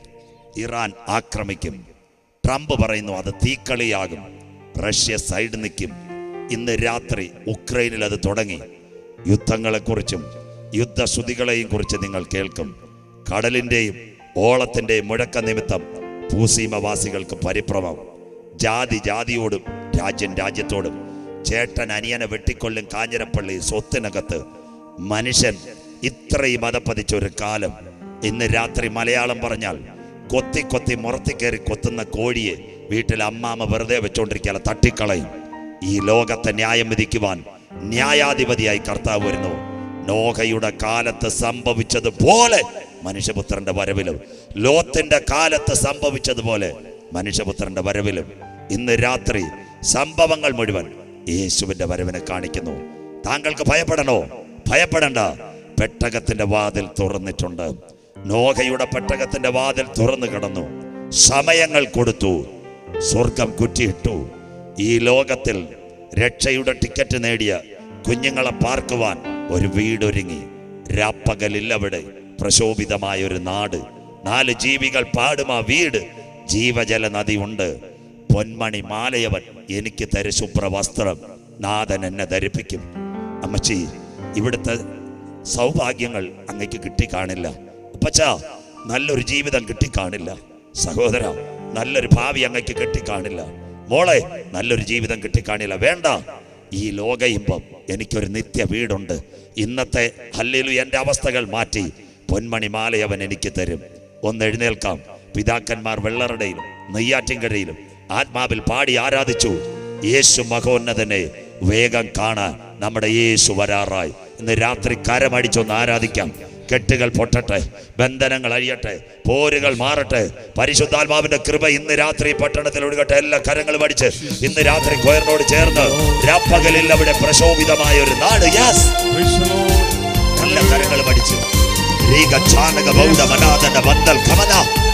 ഇറാൻ ആക്രമിക്കും ട്രംപ് പറയുന്നു അത് തീക്കളിയാകും റഷ്യ സൈഡ് നിൽക്കും ഇന്ന് രാത്രി ഉക്രൈനിൽ അത് തുടങ്ങി യുദ്ധങ്ങളെക്കുറിച്ചും യുദ്ധശ്രുതികളെയും കുറിച്ച് നിങ്ങൾ കേൾക്കും കടലിൻ്റെയും ഓളത്തിൻ്റെയും മുഴക്ക നിമിത്തം ഭൂസീമവാസികൾക്ക് പരിഭ്രമം ജാതി ജാതിയോടും രാജ്യം രാജ്യത്തോടും ചേട്ടൻ അനിയനെ വെട്ടിക്കൊല്ലും കാഞ്ഞിരപ്പള്ളി സ്വത്തിനകത്ത് മനുഷ്യൻ ഇത്രയും മതപ്പതിച്ച ഒരു കാലം ഇന്ന് രാത്രി മലയാളം പറഞ്ഞാൽ കൊത്തി കൊത്തി മുറത്തി കയറി കൊത്തുന്ന കോഴിയെ വീട്ടിൽ അമ്മാമ വെറുതെ വെച്ചോണ്ടിരിക്കാതെ തട്ടിക്കളയും ഈ ലോകത്തെ ന്യായം വിധിക്കുവാൻ ന്യായാധിപതിയായി കർത്താവ് വരുന്നു നോഹയുടെ കാലത്ത് സംഭവിച്ചതുപോലെ മനുഷ്യപുത്രന്റെ വരവിലും ലോത്തിന്റെ കാലത്ത് സംഭവിച്ചതുപോലെ മനുഷ്യപുത്രന്റെ വരവിലും ഇന്ന് രാത്രി സംഭവങ്ങൾ മുഴുവൻ യേശുവിന്റെ വരവിനെ കാണിക്കുന്നു താങ്കൾക്ക് ഭയപ്പെടണോ ഭയപ്പെടണ്ട പെട്ടകത്തിന്റെ വാതിൽ തുറന്നിട്ടുണ്ട് നോഹയുടെ പെട്ടകത്തിന്റെ വാതിൽ തുറന്നു കിടന്നു സമയങ്ങൾ കൊടുത്തു സ്വർഗം കുറ്റിയിട്ടു ഈ ലോകത്തിൽ രക്ഷയുടെ ടിക്കറ്റ് നേടിയ കുഞ്ഞുങ്ങളെ പാർക്കുവാൻ ഒരു വീടൊരുങ്ങി രാപ്പകലില്ലവിടെ പ്രശോഭിതമായ ഒരു നാട് നാല് ജീവികൾ പാടും ആ വീട് ജീവജല നദി ഉണ്ട് പൊന്മണി മാലയവൻ എനിക്ക് തര ശുഭ്ര വസ്ത്രം നാഥൻ എന്നെ ധരിപ്പിക്കും അമ്മച്ചി ഇവിടുത്തെ സൗഭാഗ്യങ്ങൾ അങ്ങക്ക് കിട്ടിക്കാണില്ല അപ്പച്ച നല്ലൊരു ജീവിതം കിട്ടിക്കാണില്ല സഹോദര നല്ലൊരു ഭാവി അങ്ങക്ക് കിട്ടിക്കാണില്ല മോളെ നല്ലൊരു ജീവിതം കിട്ടിക്കാണില്ല വേണ്ട ഈ ലോക ഇമ്പം എനിക്കൊരു നിത്യ വീടുണ്ട് ഇന്നത്തെ ഹല്ലേലു എൻ്റെ അവസ്ഥകൾ മാറ്റി പൊന്മണി മാലയവൻ എനിക്ക് തരും ഒന്ന് എഴുന്നേൽക്കാം പിതാക്കന്മാർ വെള്ളറുടെയിലും നെയ്യാറ്റിൻകരയിലും ആത്മാവിൽ പാടി ആരാധിച്ചു യേശു മഹോന്നതനെ വേഗം കാണാൻ നമ്മുടെ യേശു വരാറായി ഇന്ന് രാത്രി കരമടിച്ചൊന്ന് ആരാധിക്കാം കെട്ടുകൾ പൊട്ടട്ടെ ബന്ധനങ്ങൾ അഴിയട്ടെ പോരുകൾ മാറട്ടെ പരിശുദ്ധാത്മാവിന്റെ കൃപ ഇന്ന് രാത്രി പട്ടണത്തിൽ ഒഴുകട്ടെ എല്ലാ കരങ്ങളും അടിച്ച് ഇന്ന് രാത്രി കൊയറിനോട് ചേർന്ന് രാപ്പകലിൽ അവിടെ പ്രശോഭിതമായ ഒരു നാട് യെസ് നല്ല കരങ്ങളും അടിച്ച് രീക ചാനക ബൗഡ മനാദന ബന്തൽ കമന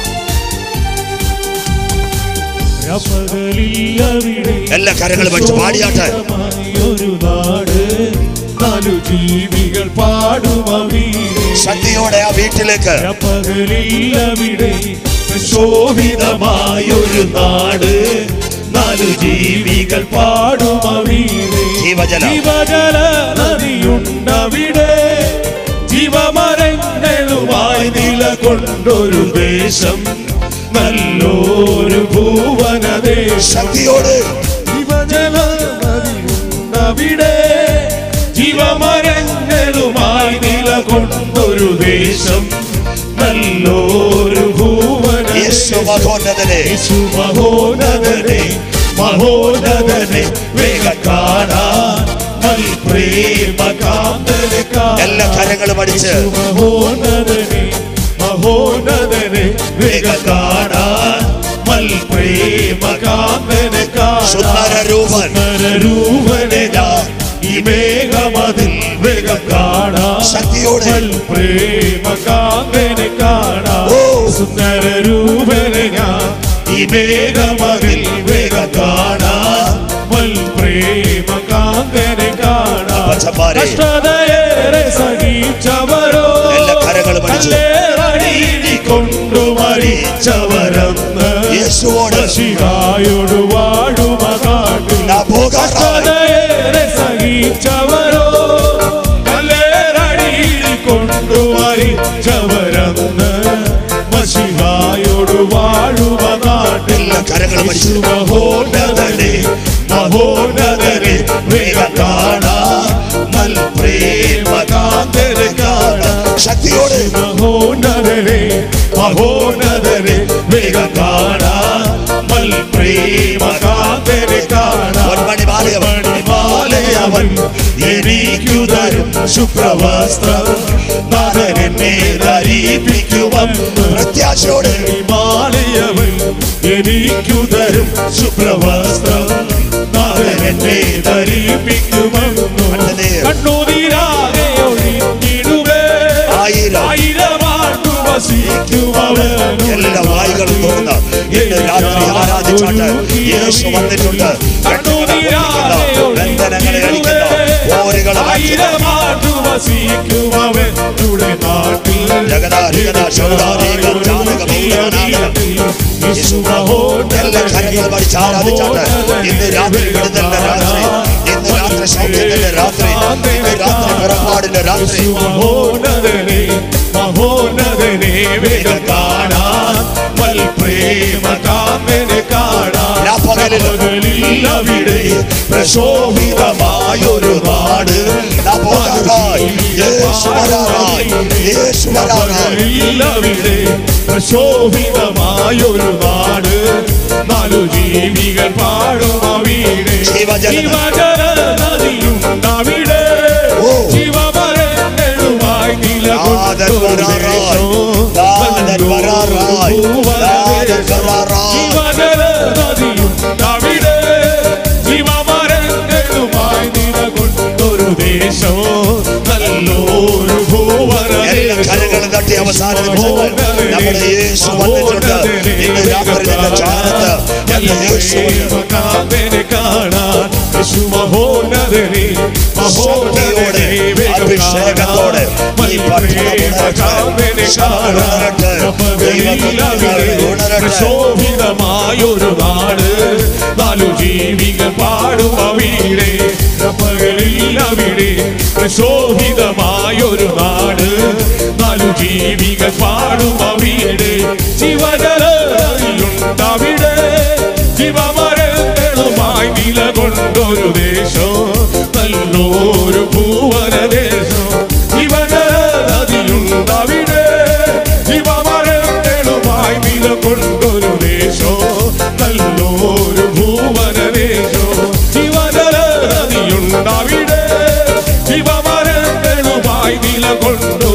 രപകലില്ലവിടെ എല്ലാ കരങ്ങളും അടിച്ച് പാടിയാട്ടെ ഒരു നാട് നാലു ജീവികൾ പാടുമവീരെ ശക്തിയോടെ ആ വീട്ടിലേക്ക് രപകലില്ലവിടെ ശോഭിതമായൊരു നാട് നാലു ജീവികൾ പാടുമവീരെ ജീവജലം. ജീവജല നദിയുണ്ടവിടെ ജീവമരങ്ങളുമായി നിലകൊണ്ടൊരു ദേശം നല്ലൊരു ഭൂവനദേശം ശക്തിയോട് അവിടെ ജീവമരങ്ങളുമായി നിലകൊണ്ടൊരു ദേശം നല്ലൊരു ഭൂവന യേശു മഹോന്നതനെ യേശു മഹോനദനെ മഹോനദനെ വേഗ കാണാൻ നൽ പ്രേമ കാന്തനെ എല്ലാ കരങ്ങളും അടിച്ച് മഹോനദനെ മഹോനദനെ വേഗ കാണാൻ മൽ പ്രേമ കാന്തനെ സുന്ദരരൂപൻ. സുന്ദരരൂപനെ ഞാൻ ഈ മേഘമതിൽ വേഗ കാണാൻ ശക്തിയോടെ. മൽ പ്രേമ കാന്തനെ കാണാൻ ഓ. സുന്ദരരൂപനെ ഞാൻ ഈ മേഘമതിൽ വേഗ കാണാൻ മൽ പ്രേമ കാന്തനെ കാണാൻ അപ്പച്ചന്മാരെ. കഷ്ടതയേറെ സഹിച്ചവരോ എല്ലാ കരങ്ങളും അടിച്ച്. കല്ലേറടിയിടി കൊണ്ടു മരിച്ചവരെന്ന് യേശുവോട്. ശിഹായോട് വാഴുമ കാട്ടിൽ നാ പോകാറായി. കഷ്ടതയേറെ സഹിച്ചവരോ കല്ലേറടിയിൽ കൊണ്ടു മരിച്ചവരെന്ന് മഷിഹായോട് വാഴുമ നാട്ടിൽ എല്ലാ കരങ്ങൾ യേശു മഹോന്നതനെ മഹോന്നതനെ വേഗം കാണാൻ നൽ പ്രേമകാന്തനെ കാണാൻ ശക്തിയോടെ മഹോന്നതനെ മഹോന്നതനെ വേഗം കാണാൻ നൽ പ്രേമകാന്തനെ കാണാൻ പൊന്മണി മാലയവൻ മണിമാലയവൻ എനിക്കു തരും ശുഭ്രവസ്ത്രം നാഥൻ എന്നെ ധരിപ്പിക്കുമെന്ന് പ്രത്യാശയോടെ മണിമാലയവൻ എനിക്കു തരും ശുഭ്രവസ്ത്രം നാഥൻ എന്നെ ധരിപ്പിക്കുമെന്ന് കണ്ണുനീർ. കണ്ണുനീരാകെ ഒഴിഞ്ഞിടുവേ ആയിരം ആയിരമാണ്ടു വസിക്കുമവനും എല്ലാ വായികളും തുറന്ന് ഇന്ന് രാത്രി ആരാധിച്ചാട്ട് യേശു വന്നിട്ടുണ്ട് ബന്ധനങ്ങളെ അടിക്കുന്ന ഓരുകളെ മാറ്റുന്ന ആയിരമാണ്ടു വസിക്കുമവനുടെ നാട്ടിൽ ജഗദാധികത ശോധാരീകം ജാതക ബഹുമാനാകരം എല്ലാ കരങ്ങൾ പഠിച്ച് ആരാധിച്ചാട്ട് ഇന്ന് രാത്രി വിടുതലിന്റെ രാത്രി ഇന്ന് രാത്രി സൗഖ്യത്തിന്റെ രാത്രി ഇന്ന് രാത്രി പുറപ്പാടിന്റെ രാത്രി മഹോന്നതനെ മഹോന്നതനെ വേഗം കാണാൻ വൽ പ്രേമ കാമനെ കാണാൻ രാപ്പകലിൽ പകലിൽ അവിടെ പ്രശോഭിതമായൊരു നാട് നാം പോകാറായി യേശു വരാറായി യേശു വരാറായി പകലിൽ അവിടെ പ്രശോഭിതമായൊരു നാട് നാലു ജീവികൾ പാടും അവിടെ ജീവജല- ജീവജല നദിയുണ്ടവിടെ ഓ. ജീവമരങ്ങളുമായി നാഥൻ വരാറായി. നാഥൻ വരാറായി. നാഥൻ വരാറായി. ജീവജല നദിയുണ്ടവിടെ ജീവമരങ്ങളുമായി നിലകൊണ്ടൊരു ദേശം നല്ലൊരു ഭൂവന എല്ലാ കരങ്ങളും തട്ടി അവസാന നിമിഷങ്ങൾ നമ്മുടെ യേശു വന്നിട്ടുണ്ട് ഇന്ന് രാത്രി നിന്റെ ചാരത്ത് എന്റെ യേശു വന്നിട്ടുണ്ട്. ശക്തിയോടെ, അഭിഷേകത്തോടെ ഈ പട്ടണം ഉണരട്ടെ. ദൈവപുത്രനായി ഉണരട്ടെ. പ്രശോഭിതമായൊരു നാട് നാലു ജീവികൾ പാടും അവിടെ പകലിൽ അവിടെ പ്രശോഭിതമായൊരു നാട് നാലു ജീവികൾ പാടും അവിടെ ജീവജലുണ്ടവിടെ ജീവമരങ്ങളുമായി നിലകൊണ്ടൊരു ദേശം നല്ലൊരു ഭൂവന ദേശം ജീവനദിയുണ്ടവിടെ ജീവമരങ്ങളുമായി നിലകൊണ്ടൊരു ദേശം നല്ലൊരു ഭൂവന ദേശം ജീവനദിയുണ്ടവിടെ ജീവമരങ്ങളുമായി നിലകൊണ്ടൊരു